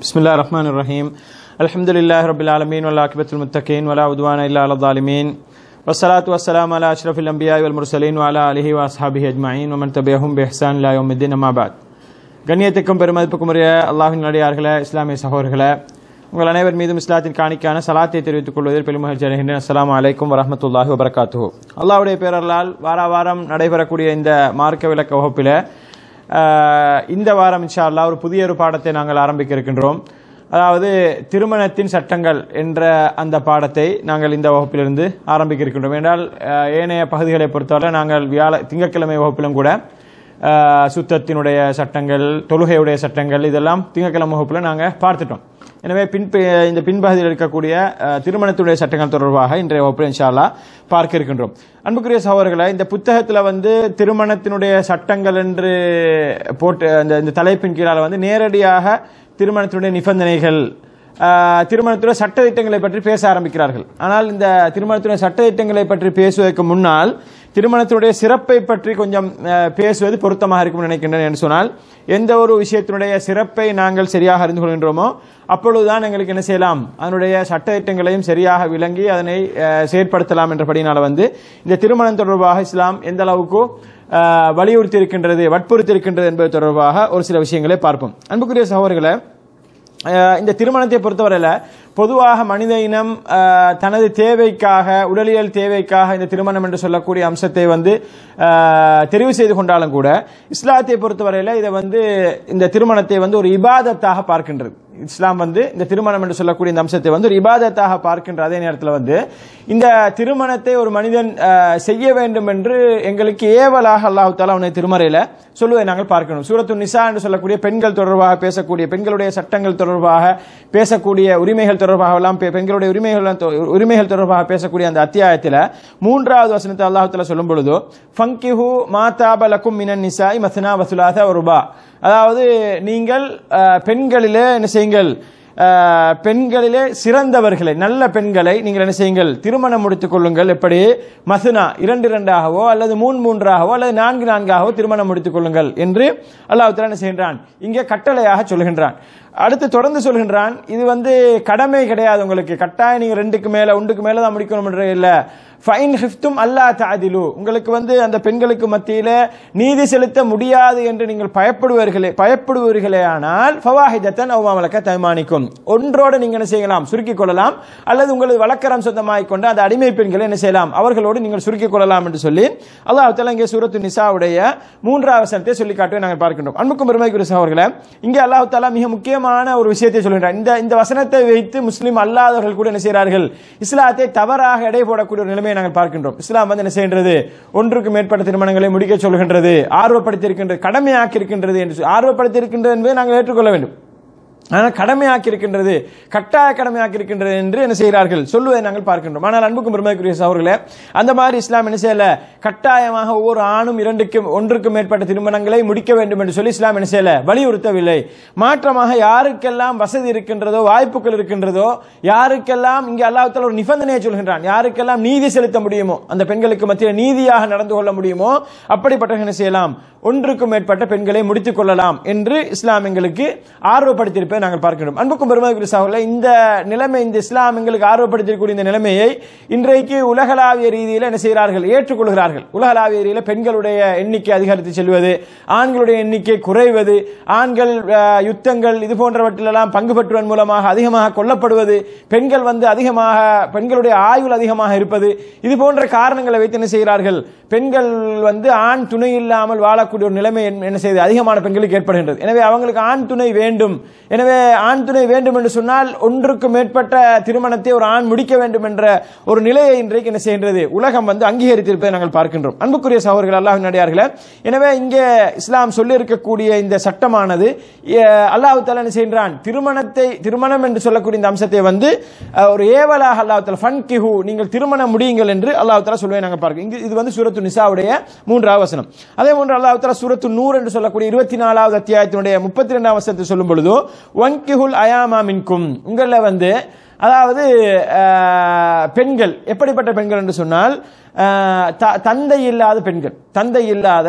بسم الله الرحمن الرحيم الحمد لله رب العالمين والعاقبة المتقين ولا عدوان إلا على الظالمين والصلاة والسلام على أشرف الأنبياء والمرسلين وعلى آله وأصحابه أجمعين ومن تبعهم بإحسان إلى يوم الدين أما بعد கண்ணியத்துக்கும் பெருமதிப்புக்கும் உரிய அல்லாஹின் நடிகார்களே இஸ்லாமிய சகோதரர்களே உங்கள் அனைவர் மீதும் இஸ்லாத்தின் காணிக்கான சலாத்தை தெரிவித்துக் கொள்வதில் பெருமகிழ்ச்சி அடைகின்றேன் அஸ்லாம் வலைக்கும் வரமத்துல்லாஹி வபரகாத்து அல்லாஹ்வுடைய பேரர்களால் வார வாரம் நடைபெறக்கூடிய இந்த மார்க்க விளக்க வகுப்பில் ஆஹ், இந்த வாரம் இன்ஷா அல்லாஹ் ஒரு புதிய ஒரு பாடத்தை நாங்கள் ஆரம்பிக்க இருக்கின்றோம் அதாவது திருமணத்தின் சட்டங்கள் என்ற அந்த பாடத்தை நாங்கள் இந்த வகுப்பிலிருந்து ஆரம்பிக்க இருக்கின்றோம் என்றால் ஆஹ், ஏனைய பகுதிகளை பொறுத்தவரை நாங்கள் வியாழ திங்கட்கிழமை வகுப்பிலும் கூட ஆஹ், சுத்தத்தினுடைய சட்டங்கள் தொழுகையுடைய சட்டங்கள் இதெல்லாம் திங்கட்கிழமை வகுப்பில் நாங்கள் பார்த்துட்டோம் எனவே பின் இந்த பின்பகுதியில் இருக்கக்கூடிய ஆஹ், திருமணத்துடைய சட்டங்கள் தொடர்பாக இன்றைய வகுப்பில் இன்ஷா அல்லாஹ் பார்க்க இருக்கின்றோம் அன்புக்குரிய சகோதரர்களை இந்த புத்தகத்தில் வந்து திருமணத்தினுடைய சட்டங்கள் என்று போட்டு அந்த இந்த தலைப்பின் கீழால் வந்து நேரடியாக திருமணத்தினுடைய நிபந்தனைகள் ஆஹ், திருமணத்துடைய சட்டத்திட்டங்களை பற்றி பேச ஆரம்பிக்கிறார்கள் ஆனால் இந்த திருமணத்துடைய சட்டத்திட்டங்களை பற்றி பேசுவதற்கு முன்னால் திருமணத்தினுடைய சிறப்பை பற்றி கொஞ்சம் ஆஹ், பேசுவது பொருத்தமாக இருக்கும் நினைக்கின்றேன் என்று சொன்னால் எந்த ஒரு விஷயத்தினுடைய சிறப்பை நாங்கள் சரியாக அறிந்து கொள்கின்றோமோ அப்பொழுதுதான் எங்களுக்கு என்ன செய்யலாம் அதனுடைய சட்டத்திட்டங்களையும் சரியாக விளங்கி அதனை ஆஹ், செயற்படுத்தலாம் என்றபடினால வந்து இந்த திருமணம் தொடர்பாக இஸ்லாம் எந்த அளவுக்கு ஆஹ், வலியுறுத்தி இருக்கின்றது வற்புறுத்தி இருக்கின்றது என்பது தொடர்பாக ஒரு சில விஷயங்களை பார்ப்போம் அன்புக்குரிய சகோதரர்களை அஹ் இந்த திருமணத்தை பொறுத்தவரையில் பொதுவாக மனித இனம் அஹ், தனது தேவைக்காக உடலியல் தேவைக்காக இந்த திருமணம் என்று சொல்லக்கூடிய அம்சத்தை வந்து அஹ், தெரிவு செய்து கொண்டாலும் கூட இஸ்லாத்தை பொறுத்தவரையில் இதை வந்து இந்த திருமணத்தை வந்து ஒரு இபாதத்தாக பார்க்கின்றது இஸ்லாம் வந்து இந்த திருமணம் என்று சொல்லக்கூடிய இந்த அம்சத்தை வந்து ஒரு இபாதத்தாக பார்க்கின்ற அதே நேரத்தில் வந்து இந்த திருமணத்தை ஒரு மனிதன் அஹ், செய்ய வேண்டும் என்று எங்களுக்கு ஏவலாக அல்லாஹு தாலா அவனை திருமறையில சொல்லுவதை நாங்கள் பார்க்கணும் சூரத்து நிசா என்று சொல்லக்கூடிய பெண்கள் தொடர்பாக பேசக்கூடிய பெண்களுடைய சட்டங்கள் தொடர்பாக பேசக்கூடிய உரிமைகள் தொடர்பாக எல்லாம் பெ- பெண்களுடைய உரிமைகள் உரிமைகள் தொடர்பாக பேசக்கூடிய அந்த அத்தியாயத்தில் மூன்றாவது வசனத்தை அல்லாஹு தாலா சொல்லும் பொழுது ஃபங்கிஹு மாதாப லக்கும் மினன் நிசாய் மஸ்னா வசுலாத ரூபா அதாவது நீங்கள் அஹ், பெண்களிலே என்ன செய்யுங்கள் அஹ், பெண்களிலே சிறந்தவர்களை நல்ல பெண்களை நீங்கள் என்ன செய்யுங்கள் திருமணம் முடித்துக் கொள்ளுங்கள் எப்படி மசுனா இரண்டு இரண்டாகவோ அல்லது மூன்று மூன்றாகவோ அல்லது நான்கு நான்காகவோ திருமணம் முடித்துக் கொள்ளுங்கள் என்று அல்லாஹ் தஆலா என்ன செய்கின்றான் இங்கே கட்டளையாக சொல்கின்றான் அடுத்து தொடர்ந்து சொல்கின்றான் இது வந்து கடமை கிடையாது உங்களுக்கு கட்டாயம் நீங்க ரெண்டுக்கு மேல ஒன்றுக்கு மேல தான் முடிக்கணும் இல்ல ஃபைன் ஹிஃப்தும் அல்லா தாதிலு உங்களுக்கு வந்து அந்த பெண்களுக்கு மத்தியில நீதி செலுத்த முடியாது என்று நீங்கள் பயப்படுவீர்களே பயப்படுவீர்களே ஆனால் ஃபவாஹிதத்தன் அவ்வாமலக்க தயமானிக்கும் ஒன்றோடு நீங்க என்ன செய்யலாம் சுருக்கிக் கொள்ளலாம் அல்லது உங்களது வழக்கரம் சொந்தமாகிக் கொண்டு அந்த அடிமை பெண்களை என்ன செய்யலாம் அவர்களோடு நீங்கள் சுருக்கிக் கொள்ளலாம் என்று சொல்லி அல்லாஹ் தஆலா இங்கே சூரத்து நிசாவுடைய மூன்றாவது வசனத்தை சொல்லி காட்டுவதை நாங்கள் பார்க்கின்றோம் அன்புக்கும் பெருமைக்குரிய சகோதரர்களே இங்கே அல்லாஹ் தஆலா மிக முக்கியமான ஒரு விஷயத்தை சொல்கின்றார் இந்த இந்த வசனத்தை வைத்து முஸ்லிம் அல்லாதவர்கள் கூட என்ன செய்கிறார்கள் இஸ்லாத்தை தவறாக எடை போடக்கூடிய ஒரு நிலைமையை நாங்கள் பார்க்கின்றோம் இஸ்லாம் வந்து என்ன செய்கின்றது ஒன்றுக்கு மேற்பட்ட திருமணங்களை முடிக்க சொல்கின்றது ஆர்வப்படுத்தி இருக்கின்றது கடமையாக்கி இருக்கின்றது என்று சொல்லி- ஆர்வப்படுத்தி இருக்கின்றது என்பதை நாங்கள் ஏற்றுக்கொள்ள வேண்டும் ஆனால் கடமையாக்கி இருக்கின்றது கட்டாய கடமையாக்கி இருக்கின்றது என்று என்ன செய்கிறார்கள் சொல்லுவதை நாங்கள் பார்க்கின்றோம் ஆனால் அன்புக்கும் பெருமைக்குரிய சகோதரர்களே அந்த மாதிரி இஸ்லாம் என்ன செய்யல கட்டாயமாக ஒவ்வொரு ஆணும் இரண்டுக்கும் ஒன்றுக்கும் மேற்பட்ட திருமணங்களை முடிக்க வேண்டும் என்று சொல்லி இஸ்லாம் என்ன செய்யல வலியுறுத்தவில்லை மாற்றமாக யாருக்கெல்லாம் வசதி இருக்கின்றதோ வாய்ப்புகள் இருக்கின்றதோ யாருக்கெல்லாம் இங்கே அல்லாஹ்தால ஒரு நிபந்தனையை சொல்கின்றான் யாருக்கெல்லாம் நீதி செலுத்த முடியுமோ அந்த பெண்களுக்கு மத்தியில் நீதியாக நடந்து கொள்ள முடியுமோ அப்படிப்பட்ட என்ன செய்யலாம் ஒன்றுக்கும் மேற்பட்ட பெண்களை முடித்துக் கொள்ளலாம் என்று இஸ்லாம் எங்களுக்கு ஆர்வப்படுத்தியிருப்பதை நாங்கள் பார்க்கிறோம் அன்புக்கும் பெருமதிக்குரிய சகோதரர்களே இந்த நிலைமை இந்த இஸ்லாம் எங்களுக்கு ஆர்வப்படுத்தியிருக்கூடிய இந்த நிலைமையை இன்றைக்கு உலகளாவிய ரீதியில் என்ன செய்கிறார்கள் ஏற்றுக்கொள்கிறார்கள் உலகளாவிய ரீதியில் பெண்களுடைய எண்ணிக்கை அதிகரித்து செல்வது ஆண்களுடைய எண்ணிக்கை குறைவது ஆண்கள் அஹ், யுத்தங்கள் இது போன்றவற்றிலெல்லாம் பங்கு பெற்றுவதன் மூலமாக அதிகமாக கொல்லப்படுவது பெண்கள் வந்து அதிகமாக பெண்களுடைய ஆயுள் அதிகமாக இருப்பது இது போன்ற காரணங்களை வைத்து என்ன செய்கிறார்கள் பெண்கள் வந்து ஆண் துணை இல்லாமல் வாழக்கூடிய ஒரு நிலைமை என்ன என்ன செய்யுது அதிகமான பெண்களுக்கு ஏற்படுகின்றது எனவே அவங்களுக்கு ஆண் துணை வேண்டும் எனவே ஆண் துணை வேண்டும் என்று சொன்னால் ஒன்றுக்கு மேற்பட்ட திருமணத்தை ஒரு ஆண் முடிக்க வேண்டும் என்ற ஒரு நிலையை இன்றைக்கு என்ன செய்கின்றது உலகம் வந்து அங்கீகரித்திருப்பதை நாங்கள் பார்க்கின்றோம் அன்புக்குரிய சகோதரர்கள் அல்லாஹ் நடிகார்களே எனவே இங்கே இஸ்லாம் சொல்லி இருக்கக்கூடிய இந்த சட்டமானது அஹ், அல்லாஹ் தாலா என்ன செய்கின்றான் திருமணத்தை திருமணம் என்று சொல்லக்கூடிய இந்த அம்சத்தை வந்து அஹ், ஒரு ஏவலாக அல்லாஹ் தாலா ஃபன் கிஹு நீங்கள் திருமணம் முடியுங்கள் என்று அல்லாஹ் தாலா சொல்லுவை நாங்கள் பார்க்கிறோம் இங்கு இது வந்து சூரத்து நிசாவுடைய மூன்றாவது வசனம் அதே போன்று அல்லாஹ் தாலா சூரத்து நூறு என்று சொல்லக்கூடிய இருபத்தி நாலாவது அத்தியாயத்தினுடைய முப்பத்தி ரெண்டாம் வசனத்தை சொல்லும் பொழுது ஒன்கிஹுல் அயாமா மின்கும் உங்களில் வந்து அதாவது அஹ், பெண்கள் எப்படிப்பட்ட பெண்கள் என்று சொன்னால் அஹ், த- தந்தை இல்லாத பெண்கள் தந்தை இல்லாத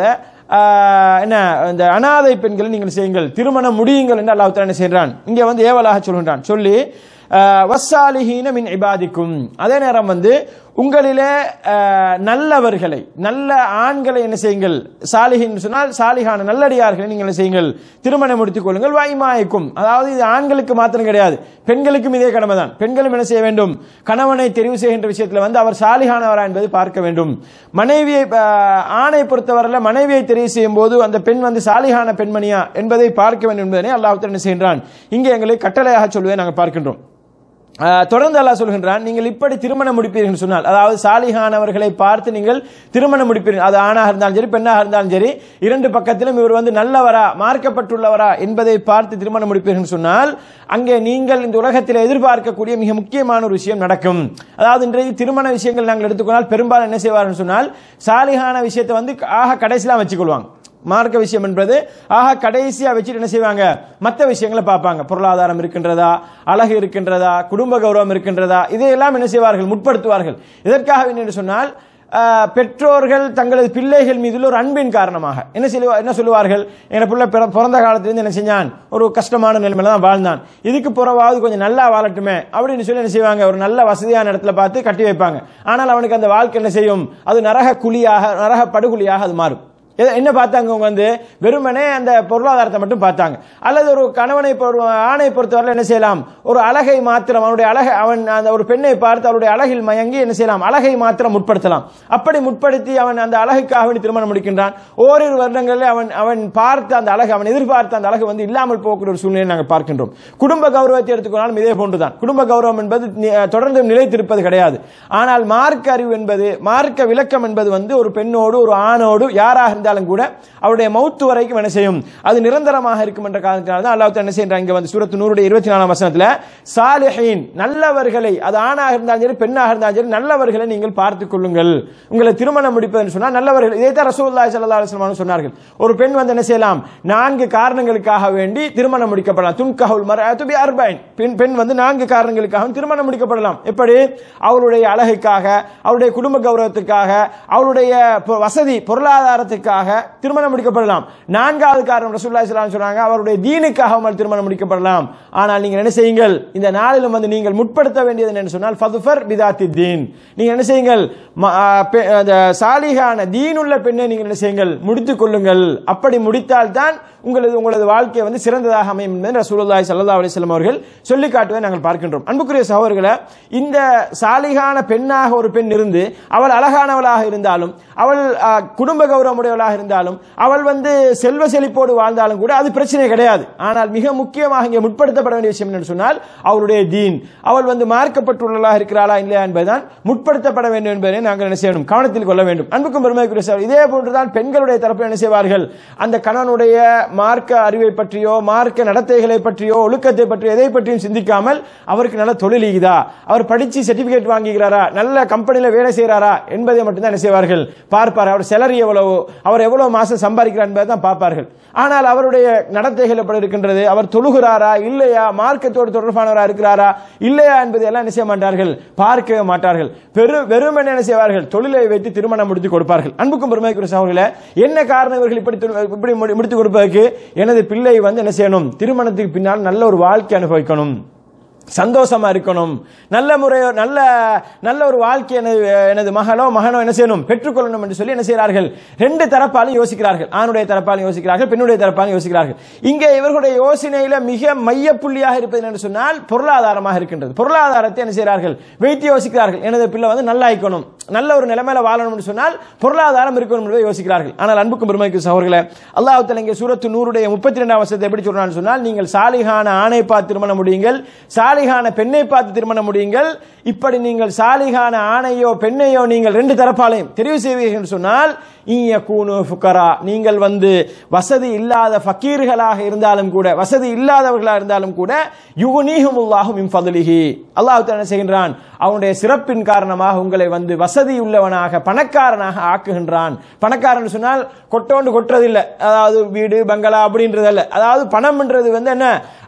ஆஹ், என்ன இந்த அனாதை பெண்களை நீங்கள் செய்யுங்கள் திருமணம் முடியுங்கள் என்று அல்லாஹ் என்ன செய்கிறான் இங்கே வந்து ஏவலாக சொல்கின்றான் சொல்லி ஆஹ், வஸ்ஸாலிஹீன மின் இபாதிக்கும் அதே நேரம் வந்து உங்களிலே ஆஹ், நல்லவர்களை நல்ல ஆண்களை என்ன செய்யுங்கள் சாலிஹின் சொன்னால் சாலிஹான நல்லடியார்களை நீங்கள் என்ன செய்யுங்கள் திருமணம் முடித்துக் கொள்ளுங்கள் வாய்மாய்க்கும் அதாவது இது ஆண்களுக்கு மாத்திரம் கிடையாது பெண்களுக்கும் இதே கடமை தான் பெண்களும் என்ன செய்ய வேண்டும் கணவனை தெரிவு செய்கின்ற விஷயத்தில் வந்து அவர் சாலிஹானவரா என்பதை பார்க்க வேண்டும் மனைவியை ஆஹ், ஆணை பொறுத்தவரையில் மனைவியை தெரிவு செய்யும் போது அந்த பெண் வந்து சாலிஹான பெண்மணியா என்பதை பார்க்க வேண்டும் என்பதனை அல்லாஹ் என்ன செய்கின்றான் இங்கே எங்களை கட்டளையாக சொல்வதை நாங்கள் பார்க்கின்றோம் ஆஹ் தொடர்ந்து அல்லாஹ் சொல்கின்றான் நீங்கள் இப்படி திருமணம் முடிப்பீர்கள் என்று சொன்னால் அதாவது சாலிஹானவர்களை பார்த்து நீங்கள் திருமணம் முடிப்பீர்கள் அது ஆணாக இருந்தாலும் சரி பெண்ணாக இருந்தாலும் சரி இரண்டு பக்கத்திலும் இவர் வந்து நல்லவரா மார்க்கப்பட்டுள்ளவரா என்பதை பார்த்து திருமணம் முடிப்பீர்கள் என்று சொன்னால் அங்கே நீங்கள் இந்த உலகத்தில் எதிர்பார்க்கக்கூடிய மிக முக்கியமான ஒரு விஷயம் நடக்கும் அதாவது இன்றைக்கு திருமண விஷயங்கள் நாங்கள் எடுத்துக்கொண்டால் பெரும்பாலும் என்ன செய்வார்கள் சொன்னால் சாலிஹான விஷயத்தை வந்து ஆக கடைசிலாம் வச்சுக்கொள்வாங்க மார்க்க விஷயம் என்பது ஆக கடைசியா வச்சுட்டு என்ன செய்வாங்க மற்ற விஷயங்களை பார்ப்பாங்க பொருளாதாரம் இருக்கின்றதா அழகு இருக்கின்றதா குடும்ப கௌரவம் இருக்கின்றதா இதையெல்லாம் என்ன செய்வார்கள் முற்படுத்துவார்கள் இதற்காக என்று சொன்னால் ஆஹ், பெற்றோர்கள் தங்களது பிள்ளைகள் மீதுள்ள ஒரு அன்பின் காரணமாக என்ன சொல்லுவா என்ன சொல்லுவார்கள் என் பிள்ளை பிற- பிறந்த காலத்திலிருந்து என்ன செஞ்சான் ஒரு கஷ்டமான நிலைமையில தான் வாழ்ந்தான் இதுக்கு புறவாவது கொஞ்சம் நல்லா வாழட்டுமே அப்படின்னு சொல்லி என்ன செய்வாங்க ஒரு நல்ல வசதியான இடத்துல பார்த்து கட்டி வைப்பாங்க ஆனால் அவனுக்கு அந்த வாழ்க்கை என்ன செய்யும் அது நரக குழியாக நரக படுகுழியாக அது மாறும் எத- என்ன பார்த்தாங்க அவங்க வந்து வெறுமனே அந்த பொருளாதாரத்தை மட்டும் பார்த்தாங்க அல்லது ஒரு கணவனை பொறு- ஆணை பொறுத்தவரை என்ன செய்யலாம் ஒரு அழகை மாத்திரம் அவனுடைய அழகை அவன் அந்த ஒரு பெண்ணை பார்த்து அவருடைய அழகில் மயங்கி என்ன செய்யலாம் அழகை மாத்திரம் முற்படுத்தலாம் அப்படி முற்படுத்தி அவன் அந்த அழகுக்காக வேண்டி திருமணம் முடிக்கின்றான் ஓரிரு வருடங்களில் அவன் அவன் பார்த்த அந்த அழகு அவன் எதிர்பார்த்த அந்த அழகு வந்து இல்லாமல் போகக்கூடிய ஒரு சூழ்நிலையை நாங்கள் பார்க்கின்றோம் குடும்ப கௌரவத்தை எடுத்துக்கொண்டாலும் இதே போன்றுதான் குடும்ப கௌரவம் என்பது நி- தொடர்ந்து நிலைத்திருப்பது கிடையாது ஆனால் மார்க்க அறிவு என்பது மார்க்க விளக்கம் என்பது வந்து ஒரு பெண்ணோடு ஒரு ஆணோடு யாராக இருந்தாலும் கூட அவருடைய மௌத்து வரைக்கும் என்ன செய்யும் அது நிரந்தரமாக இருக்கும் என்ற காரணத்தினால தான் அல்லாஹ் என்ன செய்யறாங்க இங்க வந்து சூரத்து நூறுடைய இருபத்தி நாலாம் வசனத்துல சாலிஹீன் நல்லவர்களை அது ஆணாக இருந்தாலும் சரி பெண்ணாக இருந்தாலும் சரி நல்லவர்களை நீங்கள் பார்த்துக் கொள்ளுங்கள் உங்களை திருமணம் முடிப்பதுன்னு சொன்னா நல்லவர்கள் இதை தான் ரசூலுல்லாஹி ஸல்லல்லாஹு அலைஹி வஸல்லம் சொன்னார்கள் ஒரு பெண் வந்து என்ன செய்யலாம் நான்கு காரணங்களுக்காக வேண்டி திருமணம் முடிக்கப்படலாம் துன்கஹுல் மர்அத்து பி அர்பைன் பெண் பெண் வந்து நான்கு காரணங்களுக்காக திருமணம் முடிக்கப்படலாம் எப்படி அவருடைய அழகுக்காக அவருடைய குடும்ப கௌரவத்துக்காக அவருடைய பொ- வசதி பொருளாதாரத்துக்காக திருமணம் முடிக்கப்படலாம் நான்காவது காரணம் ரசூலுல்லாஹி ஸல்லல்லாஹு அலைஹி வஸல்லம் சொன்னாங்க அவருடைய தீனுக்காக அவர்கள் திருமணம் முடிக்கப்படலாம் ஆனால் நீங்கள் என்ன செய்யுங்கள் இந்த நாளிலும் வந்து நீங்கள் முற்படுத்த வேண்டியது என்னன்னு சொன்னால் ஃபதுஃபர் பிதாத்தி தீன் நீங்க என்ன செய்யுங்கள் ம- ஆ, பெ- அந்த சாலிகான தீனுள்ள பெண்ணை நீங்கள் என்ன செய்யுங்கள் முடித்துக் கொள்ளுங்கள் அப்படி முடித்தால் தான் உங்களது உங்களது வாழ்க்கை வந்து சிறந்ததாக அமையும் என்பதை ரசூலுல்லாஹி ஸல்லல்லாஹு அலைஹி வஸல்லம் அவர்கள் சொல்லி காட்டுவதை நாங்கள் பார்க்கின்றோம் அன்புக்குரிய சகோதரர்களே இந்த சாலிகான பெண்ணாக ஒரு பெண் இருந்து அவள் அழகானவளாக இருந்தாலும் அவள் ஆ, குடும்ப கௌரவமுடையவளாக இருந்தாலும் அவள் வந்து செல்வ செழிப்போடு வாழ்ந்தாலும் கூட அது பிரச்சனை கிடையாது ஆனால் மிக முக்கியமாக இங்கே முற்படுத்தப்பட வேண்டிய விஷயம் என்று சொன்னால் அவளுடைய தீன் அவள் வந்து மார்க்கப்பட்டுள்ளதாக இருக்கிறாளா இல்லையா என்பதுதான் முற்படுத்தப்பட வேண்டும் என்பதை நாங்கள் என்ன செய்யணும் கவனத்தில் கொள்ள வேண்டும் அன்புக்கும் பெருமைக்குரிய சகோதரர், இதே போன்றுதான் பெண்களுடைய தரப்பில் என்ன செய்வார்கள் அந்த கணவனுடைய மார்க்க அறிவை பற்றியோ மார்க்க நடத்தைகளை பற்றியோ ஒழுக்கத்தை பற்றியோ எதை பற்றியும் சிந்திக்காமல் அவருக்கு நல்ல தொழில் ஈகுதா அவர் படிச்சு சர்டிபிகேட் வாங்கிக்கிறாரா நல்ல கம்பெனில வேலை செய்கிறாரா என்பதை மட்டும்தான் என்ன செய்வார்கள் பார்ப்பார் அவர் செலரி எவ்வளவு அவர் எவ்வளவு மாசம் சம்பாதிக்கிறார் என்பதை தான் பார்ப்பார்கள் ஆனால் அவருடைய நடத்தைகள் எப்படி இருக்கின்றது அவர் தொழுகிறாரா இல்லையா மார்க்கத்தோடு தொடர்பானவரா இருக்கிறாரா இல்லையா என்பதை எல்லாம் என்ன செய்ய மாட்டார்கள் பார்க்கவே மாட்டார்கள் பெரு வெறுமனே என்ன செய்வார்கள் தொழிலை வைத்து திருமணம் முடித்து கொடுப்பார்கள் அன்புக்கும் பெருமைக்குரிய சகோதரர்களே என்ன காரணம் இவர்கள் இப்படி திரு- இப்படி முடி- முடித்து கொடுப்பதற்கு எனது பிள்ளை வந்து என்ன செய்யணும் திருமணத்துக்கு பின்னால் நல்ல ஒரு வாழ்க்கை அனுபவிக்கணும் சந்தோஷமா இருக்கணும் நல்ல முறையோ நல்ல நல்ல ஒரு வாழ்க்கை எனது எனது மகளோ மகனோ என்ன செய்யணும் பெற்றுக்கொள்ளணும் என்று சொல்லி என்ன செய்கிறார்கள் ரெண்டு தரப்பாலும் யோசிக்கிறார்கள் ஆணுடைய தரப்பாலும் யோசிக்கிறார்கள் பெண்ணுடைய தரப்பாலும் யோசிக்கிறார்கள் இங்கே இவர்களுடைய யோசனையில மிக மையப்புள்ளியாக இருப்பது என்று சொன்னால் பொருளாதாரமாக இருக்கின்றது பொருளாதாரத்தை என்ன செய்கிறார்கள் வைத்து யோசிக்கிறார்கள் எனது பிள்ளை வந்து நல்லா இருக்கணும் நல்ல ஒரு நிலைமையில வாழணும் என்று சொன்னால் பொருளாதாரம் இருக்கணும் என்பதை யோசிக்கிறார்கள் ஆனால் அன்புக்கும் பெருமைக்கு சகோதரர்களே அல்லாஹ் தஆலா இங்கே சூரத்து நூறுடைய முப்பத்தி ரெண்டாம் வருஷத்தை எப்படி சொல்றான்னு சொன்னால் நீங்கள் சாலிகான ஆணை பார்த்து திருமணம் முடியுங்கள் சாலிகான பெண்ணை பார்த்து திருமணம் முடியுங்கள் இப்படி நீங்கள் சாலிகான ஆணையோ பெண்ணையோ நீங்கள் ரெண்டு தரப்பாலையும் தெரிவு செய்வீர்கள் என்று சொன்னால் ஈய கூனு ஃபுக்கரா நீங்கள் வந்து வசதி இல்லாத ஃபக்கீர்களாக இருந்தாலும் கூட வசதி இல்லாதவர்களாக இருந்தாலும் கூட யுகுனீஹுமுல்லாஹு மின் ஃபதுலிஹி அல்லாஹ் தஆலா என்ன செய்கின்றான் அவனுடைய சிறப்பின் காரணமாக உங்களை வந்து வசதி உள்ளவனாக பணக்காரனாக ஆக்குகின்றான் பணக்காரன் சொன்னால் கொட்டோண்டு கொட்டுறதில்லை அதாவது வீடு பங்களா அப்படின்றது அல்ல அதாவது பணம்ன்றது வந்து என்ன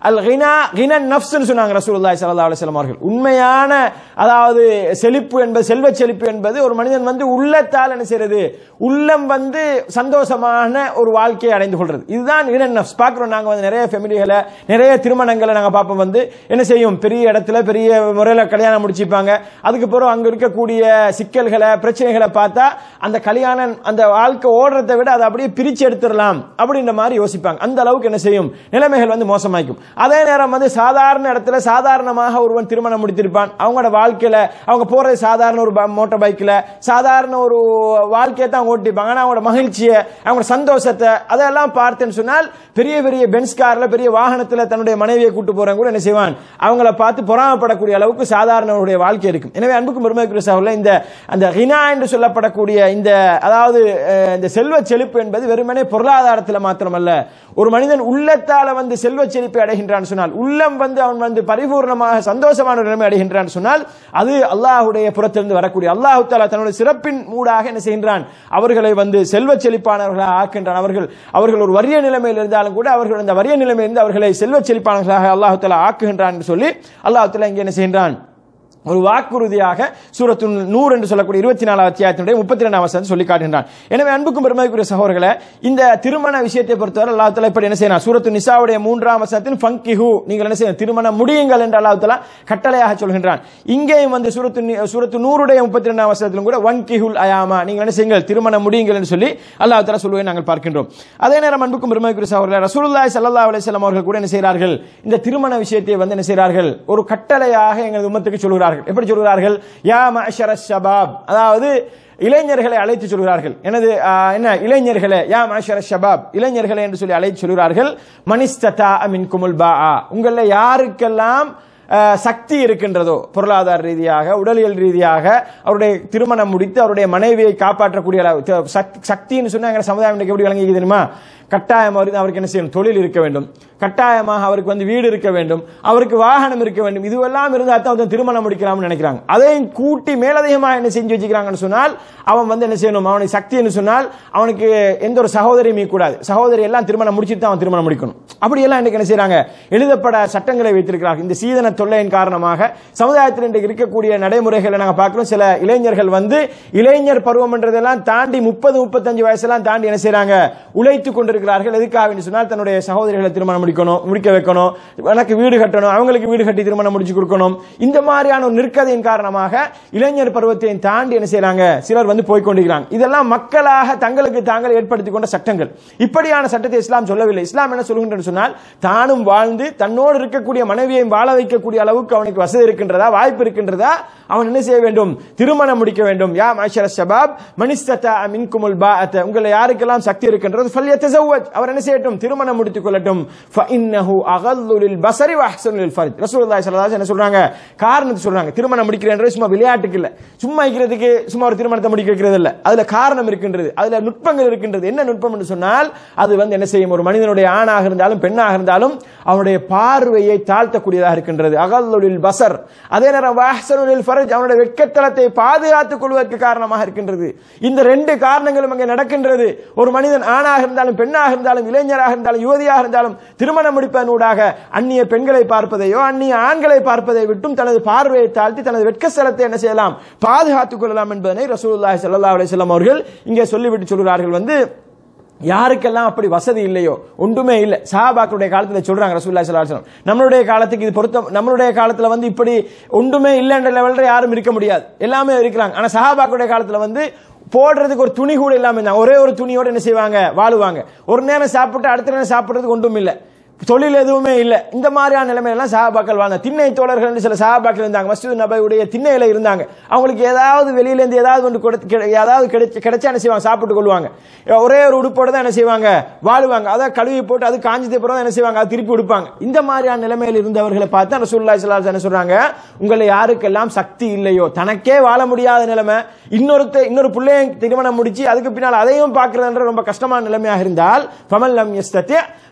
அல் கினா கினன் நஃப்ஸ்னு சொன்னாங்க ரசூலுல்லாஹி ஸல்லல்லாஹு அலைஹி வஸல்லம் அவர்கள் உண்மையான அதாவது செழிப்பு என்பது செல்வ செழிப்பு என்பது ஒரு மனிதன் வந்து உள்ளத்தால் என்ன செய்யறது உள்ளம் வந்து சந்தோஷமான ஒரு வாழ்க்கையை அடைந்து கொள்றது இதுதான் கினன் நஃப்ஸ் பார்க்குறோம் நாங்க வந்து நிறைய ஃபெமிலிகளை நிறைய திருமணங்களை நாங்க பார்ப்போம் வந்து என்ன செய்யும் பெரிய இடத்துல பெரிய முறையில் கல்யாணம் முடிச்சுப்பாங்க அதுக்கு பிறகு அங்க இருக்கக்கூடிய சிக்கல்களை பிரச்சனைகளை பார்த்தா அந்த கல்யாணம் அந்த வாழ்க்கை ஓடுறதை விட அதை அப்படியே பிரிச்சு எடுத்துடலாம் அப்படின்ற மாதிரி யோசிப்பாங்க அந்த அளவுக்கு என்ன செய்யும் நிலைமைகள் வந்து மோசமாக்கும் அதே நேரம் வந்து சாதாரண இடத்துல சாதாரணமாக ஒருவன் திருமணம் முடித்திருப்பான் அவங்களோட வாழ்க்கையில அவங்க போறது சாதாரண ஒரு மோட்டார் பைக்ல சாதாரண ஒரு வாழ்க்கையை தான் ஓட்டிப்பாங்க ஆனா அவங்களோட மகிழ்ச்சியை அவங்களோட சந்தோஷத்தை அதெல்லாம் பார்த்தேன்னு சொன்னால் பெரிய பெரிய பென்ஸ் கார்ல பெரிய வாகனத்துல தன்னுடைய மனைவியை கூட்டு போறவங்க கூட என்ன செய்வான் அவங்கள பார்த்து பொறாமப்படக்கூடிய அளவுக்கு சாதாரணவருடைய வாழ்க்கை இருக்கும் எனவே அன்புக்கும் பெருமைக்குரிய சகோதரர்களே இந்த அந்த ஹினா என்று சொல்லப்படக்கூடிய இந்த அதாவது அஹ், இந்த செல்வ செழிப்பு என்பது வெறுமனே பொருளாதாரத்தில் மாத்திரமல்ல ஒரு மனிதன் உள்ளத்தால வந்து செல்வ செழிப்பை அடைகின்றான் சொன்னால் உள்ளம் வந்து அவன் வந்து பரிபூர்ணமாக சந்தோஷமான ஒரு நிலைமை அடைகின்றான் சொன்னால் அது அல்லாஹ்வுடைய புறத்திலிருந்து வரக்கூடிய அல்லாஹு தாலா தன்னுடைய சிறப்பின் மூடாக என்ன செய்கின்றான் அவர்களை வந்து செல்வ செழிப்பானவர்களாக ஆக்கின்றான் அவர்கள் அவர்கள் ஒரு வறிய நிலைமையில் இருந்தாலும் கூட அவர்கள் அந்த வறிய நிலைமையிலிருந்து அவர்களை செல்வ செழிப்பானவர்களாக அல்லாஹு தாலா ஆக்குகின்றான் என்று சொல்லி அல்லாஹு தாலா இங்கே என்ன செய்கின்றான் ஒரு வாக்குறுதியாக சூரத்து நூறு என்று சொல்லக்கூடிய இருபத்தி நாலாவது அத்தியாயத்தினுடைய முப்பத்தி ரெண்டாம் வசனம் சொல்லி காட்டுகின்றான் எனவே அன்புக்கும் பெருமைக்குரிய சகோதரர்களே இந்த திருமண விஷயத்தை பொறுத்தவரை அல்லாஹ் தலா இப்படி என்ன செய்யணும் சூரத்து நிசாவுடைய மூன்றாம் வசனத்தில் ஃபங்கிஹு நீங்கள் என்ன செய்யணும் திருமணம் முடியுங்கள் என்று அல்லாஹ் தலா கட்டளையாக சொல்கின்றான் இங்கேயும் வந்து சூரத்து நி- சூரத்து நூறுடைய முப்பத்தி ரெண்டாம் வசனத்திலும் கூட ஒன் கிஹுல் அயாமா நீங்கள் என்ன செய்யுங்கள் திருமணம் முடியுங்கள் என்று சொல்லி அல்லாஹ் தலா சொல்லுவதை நாங்கள் பார்க்கின்றோம் அதே நேரம் அன்புக்கும் பெருமைக்குரிய சகோதரர்களே ரசூலுல்லாஹி ஸல்லல்லாஹு அலைஹி வஸல்லம் அவர்கள் கூட என்ன செய்கிறார்கள் இந்த திருமண விஷயத்தை வந்து என்ன செய்கிறார்கள் ஒரு கட்டளையாக எங்களது உம்மத்துக்கு சொல்கிறார்கள் எப்படி சொல்கிறார்கள் யா மஅஷர ஷபாப் அதாவது இளைஞர்களை அழைத்து சொல்கிறார்கள் எனது ஆ, என்ன இளைஞர்களே யா மஅஷர ஷபாப் இளைஞர்களே என்று சொல்லி அழைத்து சொல்கிறார்கள் மனிஸ்ததா மின் குமுல் பா உங்களில் யாருக்கெல்லாம் அஹ், சக்தி இருக்கின்றதோ பொருளாதார ரீதியாக உடலியல் ரீதியாக அவருடைய திருமணம் முடித்து அவருடைய மனைவியை காப்பாற்றக்கூடிய அளவு த- சக்- சக்தின்னு சொன்னா எங்க சமுதாயம் இன்னைக்கு எப்படி வழங்கி தெரியுமா கட்டாயம் அவருக்கு அவருக்கு என்ன செய்யணும் தொழில் இருக்க வேண்டும் கட்டாயமாக அவருக்கு வந்து வீடு இருக்க வேண்டும் அவருக்கு வாகனம் இருக்க வேண்டும் இதுவெல்லாம் இருந்தால் தான் அவன் திருமணம் முடிக்கலாம்னு நினைக்கிறாங்க அதையும் கூட்டி மேலதிகமாக என்ன செஞ்சு வச்சுக்கிறாங்கன்னு சொன்னால் அவன் வந்து என்ன செய்யணும் அவனுக்கு சக்தி என்று சொன்னால் அவனுக்கு எந்த ஒரு சகோதரியுமே கூடாது சகோதரி எல்லாம் திருமணம் முடிச்சிட்டு தான் அவன் திருமணம் முடிக்கணும் அப்படியெல்லாம் இன்னைக்கு என்ன செய்றாங்க எழுதப்பட சட்டங்களை வைத்திருக்கிறார்கள் இந்த சீதன தொல்லையின் காரணமாக சமுதாயத்தில் இன்றைக்கு இருக்கக்கூடிய நடைமுறைகளை நாங்கள் பார்க்கிறோம் சில இளைஞர்கள் வந்து இளைஞர் பருவம் என்றதெல்லாம் தாண்டி முப்பது முப்பத்தஞ்சு வயசெல்லாம் தாண்டி என்ன செய்றாங்க உழைத்து கொண்டிருக்கிறார்கள் எதுக்காக என்று சொன்னால் தன்னுடைய சகோதரிகளை திருமணம் முடிக்கணும் முடிக்க வைக்கணும் எனக்கு வீடு கட்டணும் அவங்களுக்கு வீடு கட்டி திருமணம் முடிச்சு கொடுக்கணும் இந்த மாதிரியான ஒரு நிற்கதையின் காரணமாக இளைஞர் பருவத்தை தாண்டி என்ன செய்றாங்க சிலர் வந்து போய் கொண்டிருக்கிறாங்க இதெல்லாம் மக்களாக தங்களுக்கு தாங்கள் ஏற்படுத்திக் கொண்ட சட்டங்கள் இப்படியான சட்டத்தை இஸ்லாம் சொல்லவில்லை இஸ்லாம் என்ன சொல்கின்றது சொன்னால் தானும் வாழ்ந்து தன்னோடு இருக்கக்கூடிய மனைவியையும் வாழ வைக்கக்கூடிய அளவுக்கு அவனுக்கு வசதி இருக்கின்றதா வாய்ப்பு இருக்கின்றதா அவன் என்ன செய்ய வேண்டும் திருமணம் முடிக்க வேண்டும் யா மாஷர ஷபாப் மனிஸ்ததா மின்குமுல் பாஅத உங்களை யாருக்கெல்லாம் சக்தி இருக்கின்றது ஃபல்யத்தஸவ்வஜ் அவர் என்ன செய்யட்டும் திருமணம் முடித்துக் கொள்ளட்டும் ஃபஇன்னஹு அகல்லு லில் பஸரி வ அஹ்ஸனு லில் ஃபர்ஜ் ரசூலுல்லாஹி ஸல்லல்லாஹு அலைஹி என்ன சொல்றாங்க காரணத்தை சொல்றாங்க திருமணம் முடிக்கிறேன்றது சும்மா விளையாட்டுக்கு இல்ல சும்மா இருக்கிறதுக்கு சும்மா ஒரு திருமணத்தை முடிக்க வைக்கிறது இல்ல அதுல காரணம் இருக்கின்றது அதுல நுட்பங்கள் இருக்கின்றது என்ன நுட்பம் என்று சொன்னால் அது வந்து என்ன செய்யும் ஒரு மனிதனுடைய ஆணாக இருந்தாலும் பெண்ணாக இருந்தாலும் அவனுடைய பார்வையை தாழ்த்தக்கூடியதாக இருக்கின்றது அகல்லுலில் பசர் அதே நேரம் வாஹ்சனுலில் ஃபர்ஜ் அவனுடைய வெட்கத்தலத்தை பாதுகாத்துக் கொள்வதற்கு காரணமாக இருக்கின்றது இந்த ரெண்டு காரணங்களும் அங்கே நடக்கின்றது ஒரு மனிதன் ஆணாக இருந்தாலும் பெண்ணாக இருந்தாலும் இளைஞராக இருந்தாலும் யுவதியாக இருந்தாலும் திருமணம் முடிப்பதனூடாக அந்நிய பெண்களை பார்ப்பதையோ அந்நிய ஆண்களை பார்ப்பதை விட்டும் தனது பார்வையை தாழ்த்தி தனது வெட்கஸ்தலத்தை என்ன செய்யலாம் பாதுகாத்துக் கொள்ளலாம் என்பதனை ரசூலுல்லாஹி ஸல்லல்லாஹு அலைஹி வஸல்லம் அவர்கள் இங்கே சொல்லிவிட்டு சொல்கிறார்கள் வந்து யாருக்கெல்லாம் அப்படி வசதி இல்லையோ ஒன்றுமே இல்லை சஹாபாக்களுடைய காலத்துல சொல்றாங்க ரசூலுல்லாஹி ஸல்லல்லாஹு அலைஹி வஸல்லம் நம்மளுடைய காலத்துக்கு இது பொருத்தம் நம்மளுடைய காலத்துல வந்து இப்படி ஒன்றுமே இல்லைன்ற லெவல்ல யாரும் இருக்க முடியாது எல்லாமே இருக்கிறாங்க ஆனா சஹாபாக்களுடைய காலத்துல வந்து போடுறதுக்கு ஒரு துணி கூட இல்லாம இருந்தாங்க ஒரே ஒரு துணியோட என்ன செய்வாங்க வாழுவாங்க ஒரு நேரம் சாப்பிட்டு அடுத்த நேரம் சாப்பிடுறதுக்கு ஒன்றும் இல்லை தொழில் எதுவுமே இல்லை இந்த மாதிரியான நிலைமையெல்லாம் சஹாபாக்கள் வாழ்ந்த திண்ணை தோழர்கள் என்று சில சஹாபாக்கள் இருந்தாங்க மஸ்ஜித் நபையுடைய திண்ணையில இருந்தாங்க அவங்களுக்கு ஏதாவது வெளியில இருந்து ஏதாவது ஒன்று கொடுத்து கிடை- ஏதாவது கிடைச்சு கிடைச்சா என்ன செய்வாங்க சாப்பிட்டு கொள்வாங்க ஒரே ஒரு உடுப்போட தான் என்ன செய்வாங்க வாழுவாங்க அதை கழுவி போட்டு அது காஞ்சது அப்புறம் தான் என்ன செய்வாங்க அதை திருப்பி உடுப்பாங்க இந்த மாதிரியான நிலைமையில் இருந்தவர்களை பார்த்து ரசூலுல்லாஹி ஸல்லல்லாஹு அலைஹி வஸல்லம் என்ன சொல்றாங்க உங்களை யாருக்கெல்லாம் சக்தி இல்லையோ தனக்கே வாழ முடியாத நிலைமை இன்னொருத்த இன்னொரு பிள்ளையை திருமணம் முடிச்சு அதுக்கு பின்னால் அதையும் பார்க்கறதுன்ற ரொம்ப கஷ்டமான நிலைமையாக இருந்தால் ஃபமன் லம் யஸ்தத்தி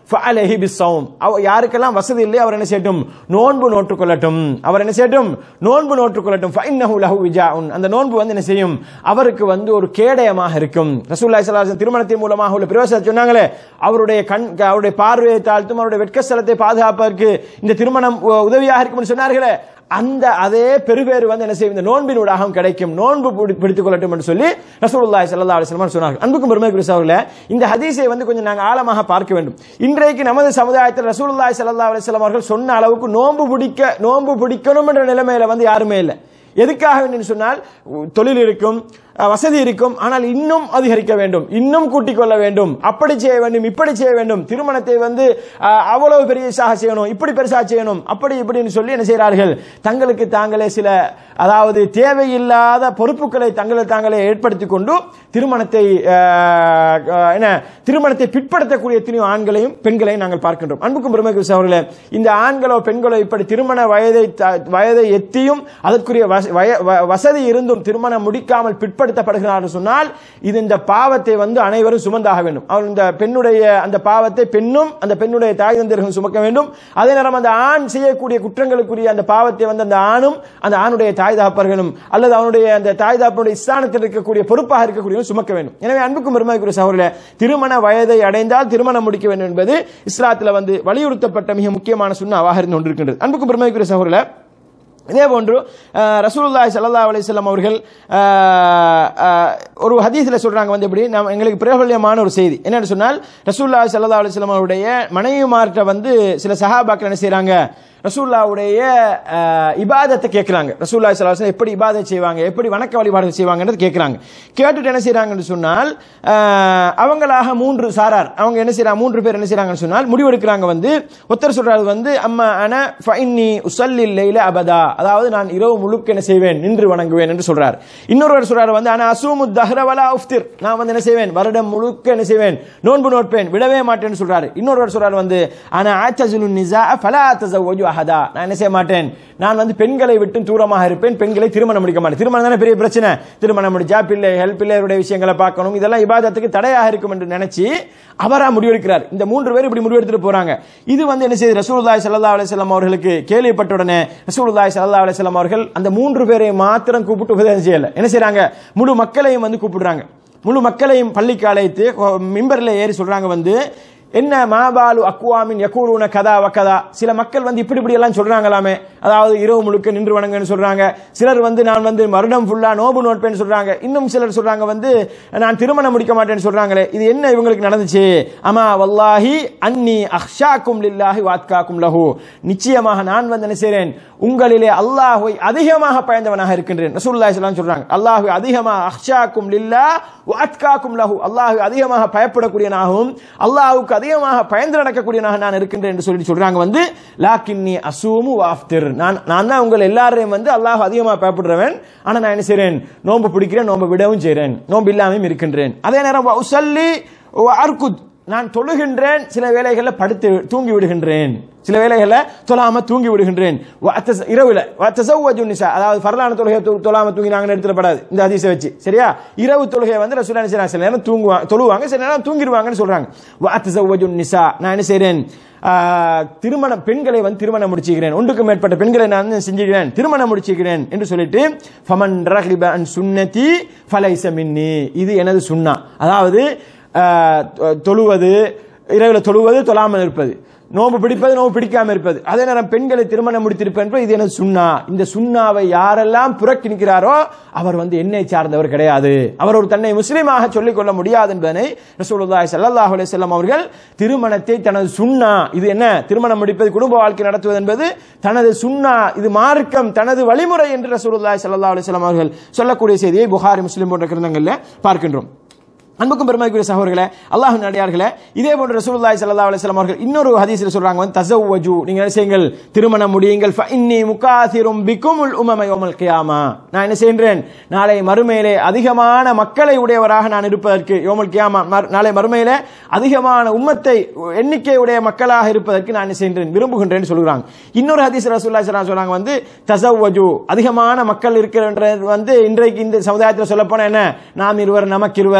ஃபஅலைஹி பிஸ்ஸௌம் அவ யாருக்கெல்லாம் வசதி இல்லையோ அவர் என்ன செய்யட்டும் நோன்பு நோற்றுக் கொள்ளட்டும் அவர் என்ன செய்யட்டும் நோன்பு நோற்றுக் கொள்ளட்டும் ஃபஇன்னஹு லஹு விஜாஉன் அந்த நோன்பு வந்து என்ன செய்யும் அவருக்கு வந்து ஒரு கேடயமாக இருக்கும் ரசூலுல்லாஹி ஸல்லல்லாஹு அலைஹி வஸல்லம் திருமணத்தின் மூலமாக உள்ள பிரவேசத்தை சொன்னாங்களே அவருடைய கண் அவருடைய பார்வையை தாழ்த்தும் அவருடைய வெட்கஸ்தலத்தை பாதுகாப்பதற்கு இந்த திருமணம் உ- உதவியாக இருக்கும்னு சொன்னார்களே அந்த அதே பெருவேறு வந்து என்ன செய்யும் இந்த நோன்பினூடாக கிடைக்கும் நோன்பு பிடி- பிடித்துக் கொள்ளட்டும் என்று சொல்லி ரசூலுல்லாஹி ஸல்லல்லாஹு அலைஹி வஸல்லம் சொன்னார்கள் அன்புக்கும் பெருமைக்குரிய அவர்களே இந்த ஹதீஸை வந்து கொஞ்சம் நாங்கள் ஆழமாக பார்க்க வேண்டும் இன்றைக்கு நமது சமுதாயத்தில் ரசூலுல்லாஹி ஸல்லல்லாஹு அலைஹி வஸல்லம் அவர்கள் சொன்ன அளவுக்கு நோன்பு பிடிக்க நோன்பு பிடிக்கணும் என்ற நிலைமையில வந்து யாருமே இல்லை எதுக்காக வேண்டும் சொன்னால் உ- தொழில் இருக்கும் அஹ், வசதி இருக்கும் ஆனால் இன்னும் அதிகரிக்க வேண்டும் இன்னும் கூட்டிக் கொள்ள வேண்டும் அப்படி செய்ய வேண்டும் இப்படி செய்ய வேண்டும் திருமணத்தை வந்து அஹ், அவ்வளவு பெரியசாக செய்யணும் இப்படி பெருசாக செய்யணும் அப்படி இப்படின்னு சொல்லி என்ன செய்கிறார்கள் தங்களுக்கு தாங்களே சில அதாவது தேவையில்லாத பொறுப்புகளை தங்களை தாங்களே ஏற்படுத்திக் கொண்டு திருமணத்தை அஹ், அஹ், என்ன திருமணத்தை பிற்படுத்தக்கூடிய எத்தனையோ ஆண்களையும் பெண்களையும் நாங்கள் பார்க்கின்றோம் அன்புக்கும் பெருமைக்கு அவர்களே இந்த ஆண்களோ பெண்களோ இப்படி திருமண வயதை த- வயதை எத்தியும் அதற்குரிய வச- வய- வ- வசதி இருந்தும் திருமணம் முடிக்காமல் பிற்படுத்தப்படுகிறார்கள் சொன்னால் இது இந்த பாவத்தை வந்து அனைவரும் சுமந்தாக வேண்டும் அவர் இந்த பெண்ணுடைய அந்த பாவத்தை பெண்ணும் அந்த பெண்ணுடைய தாய் தந்தர்களும் சுமக்க வேண்டும் அதே நேரம் அந்த ஆண் செய்யக்கூடிய குற்றங்களுக்குரிய அந்த பாவத்தை வந்து அந்த ஆணும் அந்த ஆணுடைய தாய் தாப்பர்களும் அல்லது அவனுடைய அந்த தாய் தாப்பனுடைய ஸ்தானத்தில் இருக்கக்கூடிய பொறுப்பாக இருக்கக்கூடியவரும் சுமக்க வேண்டும் எனவே அன்புக்கும் பெருமைக்குரிய சகோதரர்களே திருமண வயதை அடைந்தால் திருமணம் முடிக்க வேண்டும் என்பது இஸ்லாத்தில் வந்து வலியுறுத்தப்பட்ட மிக முக்கியமான சுண்ணாவாக இருந்து கொண்டிருக்கின்றது அன்புக்கும் பெருமைக்குரிய சகோதரர்களே இதே போன்று அஹ், ரசூலுல்லாஹி ஸல்லல்லாஹு அலைஹி வஸல்லம் அவர்கள் அஹ், அஹ், ஒரு ஹதீஸில் சொல்றாங்க வந்து எப்படி நம்ம எங்களுக்கு பிரபல்யமான ஒரு செய்தி என்னன்னு சொன்னால் ரசூலுல்லாஹி ஸல்லல்லாஹு அலைஹி வஸல்லம் அவருடைய மனைவிமார்கிட்ட வந்து சில சஹாபாக்கள் என்ன செய்றாங்க ரசூல்லாவுடைய அஹ், இபாதத்தை கேட்குறாங்க ரசூல்லாய் சலாஹ் எப்படி இபாதத் செய்வாங்க எப்படி வணக்க வழிபாடுகள் செய்வாங்கன்றது கேட்குறாங்க கேட்டுட்டு என்ன செய்றாங்கன்னு சொன்னால் அஹ், அவங்களாக மூன்று சாரார் அவங்க என்ன செய்றாங்க மூன்று பேர் என்ன செய்றாங்கன்னு சொன்னால் முடிவெடுக்கிறாங்க வந்து ஒருத்தர் சொல்றாரு வந்து அம்மா அன ஃபைன்னி உசல்லில் லைல அபதா அதாவது நான் இரவு முழுக்க என்ன செய்வேன் நின்று வணங்குவேன் என்று சொல்றார் இன்னொருவர் சொல்றாரு வந்து அன அசூமு தஹ்ரவலா உஃப்திர் நான் வந்து என்ன செய்வேன் வருடம் முழுக்க என்ன செய்வேன் நோன்பு நோட்பேன் விடவே மாட்டேன்னு சொல்றாரு இன்னொருவர் சொல்றாரு வந்து அன ஆச்சசுலு நிசா ஃபலா தஸவ்வஜு அஹதா நான் என்ன செய்ய மாட்டேன் நான் வந்து பெண்களை விட்டு தூரமாக இருப்பேன் பெண்களை திருமணம் முடிக்க மாட்டேன் திருமணம் தானே பெரிய பிரச்சனை திருமணம் முடிச்சா பிள்ளைகள் பிள்ளைகளுடைய விஷயங்களை பார்க்கணும் இதெல்லாம் இபாதத்துக்கு தடையாக இருக்கும் என்று நினைச்சு அவரா முடிவெடுக்கிறார் இந்த மூன்று பேர் இப்படி முடிவெடுத்துட்டு போறாங்க இது வந்து என்ன செய்யுது ரசூலுல்லாஹி ஸல்லல்லாஹு அலைஹி வஸல்லம் அவர்களுக்கு கேள்விப்பட்ட உடனே ரசூலுல்லாஹி ஸல்லல்லாஹு அலைஹி வஸல்லம் அவர்கள் அந்த மூன்று பேரை மாத்திரம் கூப்பிட்டு உபதேசம் செய்யல என்ன செய்றாங்க முழு மக்களையும் வந்து கூப்பிடுறாங்க முழு மக்களையும் பள்ளிக்கு அழைத்து மிம்பரில் ஏறி சொல்றாங்க வந்து என்ன மாபாலு அக்குவாமின் யக்கூலூன கதா வக்கதா சில மக்கள் வந்து இப்படி இப்படி எல்லாம் சொல்றாங்களாமே அதாவது இரவு முழுக்க நின்று வணங்கன்னு சொல்றாங்க சிலர் வந்து நான் வந்து வருடம் ஃபுல்லா நோபு நோட்பேன்னு சொல்றாங்க இன்னும் சிலர் சொல்றாங்க வந்து நான் திருமணம் முடிக்க மாட்டேன்னு சொல்றாங்களே இது என்ன இவங்களுக்கு நடந்துச்சு அமா வல்லாஹி அன்னி அஹ்ஷாக்கும் லில்லாஹி வாத்காக்கும் லஹு நிச்சயமாக நான் வந்து என்ன செய்றேன் உங்களிலே அல்லாஹ்வை அதிகமாக பயந்தவனாக இருக்கின்றேன் ரசூலுல்லாஹி ஸல்லல்லாஹு அலைஹி சொல்றாங்க அல்லாஹ்வை அதிகமாக அஹ்ஷாக்கும் லில்லாஹ் வாத்காக்கும் லஹு அல்லாஹ்வை அதிகமாக பயப்படக்கூடியனாகவும் அல்லாஹ்வுக்கு அதிகமாக பயந்து நடக்கக்கூடியவனாக நான் இருக்கின்றேன் என்று சொல்லி சொல்றாங்க வந்து லாக்கின்னி அசூமு வாஃப்திர் நான் நான் தான் உங்கள் எல்லாரையும் வந்து அல்லாஹ் அதிகமாக பயப்படுறவன் ஆனா நான் என்ன செய்றேன் நோன்பு பிடிக்கிறேன் நோன்பு விடவும் செய்றேன் நோன்பு இல்லாமையும் இருக்கின்றேன் அதே நேரம் வ உஸல்லி வ அர்குத் நான் தொழுகின்றேன் சில வேளைகளில் படுத்து தூங்கி விடுகின்றேன் சில வேளைகளில் தொழாம தூங்கி விடுகின்றேன் வஅத்தஸ- இரவுல வத்தசவ்வஜு நிசா அதாவது ஃபர்லான தொழுகை தொ- தொழாம தூங்கினாங்கன்னு எடுத்துடப்படாது இந்த ஹதீஸை வச்சு சரியா இரவு தொழுகை வந்து ரசூலா என்ன செய்றாங்க? சில நேரம் தூங்குவாங்க தொழுவாங்க சில நேரம் தூங்கிடுவாங்கன்னு சொல்றாங்க வத்தசவ்வஜு நிசா நான் என்ன செய்றேன் ஆஹ், திருமண பெண்களை வந்து திருமணம் முடிச்சுக்கிறேன் ஒன்றுக்கு மேற்பட்ட பெண்களை நான் வந்து செஞ்சுக்கிறேன் திருமணம் முடிச்சுக்கிறேன் என்று சொல்லிட்டு ஃபமன் ரஹிப அன் சுன்னதி ஃபலைஸ மின்னி இது எனது சுன்னா அதாவது ஆஹ், தொ- தொழுவது இரவில் தொழுவது தொழாமல் இருப்பது நோம்பு பிடிப்பது நோம்பு பிடிக்காம இருப்பது அதே நேரம் பெண்களை திருமணம் முடித்திருப்பேன் என்பது இது எனது சுண்ணா இந்த சுண்ணாவை யாரெல்லாம் புறக்கணிக்கிறாரோ அவர் வந்து என்னை சார்ந்தவர் கிடையாது அவர் ஒரு தன்னை முஸ்லீமாக சொல்லிக் கொள்ள முடியாது என்பதனை ரசூலுல்லாஹி ஸல்லல்லாஹு அலைஹி வஸல்லம் அவர்கள் திருமணத்தை தனது சுண்ணா இது என்ன திருமணம் முடிப்பது குடும்ப வாழ்க்கை நடத்துவது என்பது தனது சுண்ணா இது மார்க்கம் தனது வழிமுறை என்று ரசூலுல்லாஹி ஸல்லல்லாஹு அலைஹி வஸல்லம் அவர்கள் சொல்லக்கூடிய செய்தியை புகாரி முஸ்லிம் போன்ற கிரந்தங்களில் பார்க்கின்றோம் அன்புக்கும் பெருமைக்குரிய சகோதரர்களே அல்லாஹ் நடிகார்களே இதே போன்ற ரசூலுல்லாஹி ஸல்லல்லாஹு அலைஹி வஸல்லம் அவர்கள் இன்னொரு ஹதீஸில் சொல்றாங்க வந்து தஸவ்வஜு நீங்க என்ன செய்யுங்கள் திருமணம் முடியுங்கள் ஃப இன்னி முகாசிரும் பிக்குமுல் உமம யௌமல் கியாமா நான் என்ன செய்கின்றேன் நாளை மறுமையிலே அதிகமான மக்களை உடையவராக நான் இருப்பதற்கு யோமல் கியாமா மறு- நாளை மறுமையிலே அதிகமான உம்மத்தை எண்ணிக்கை உடைய மக்களாக இருப்பதற்கு நான் என்ன செய்கின்றேன் விரும்புகின்றேன் சொல்கிறாங்க இன்னொரு ஹதீஸ் ரசூலுல்லாஹி ஸல்லல்லாஹு அலைஹி சொல்றாங்க வந்து தஸவ்வஜு அதிகமான மக்கள் இருக்கின்ற வந்து இன்றைக்கு இந்த சமுதாயத்தில் சொல்ல போனா என்ன நாம் இருவர் நமக்கு இருவர் அல்லது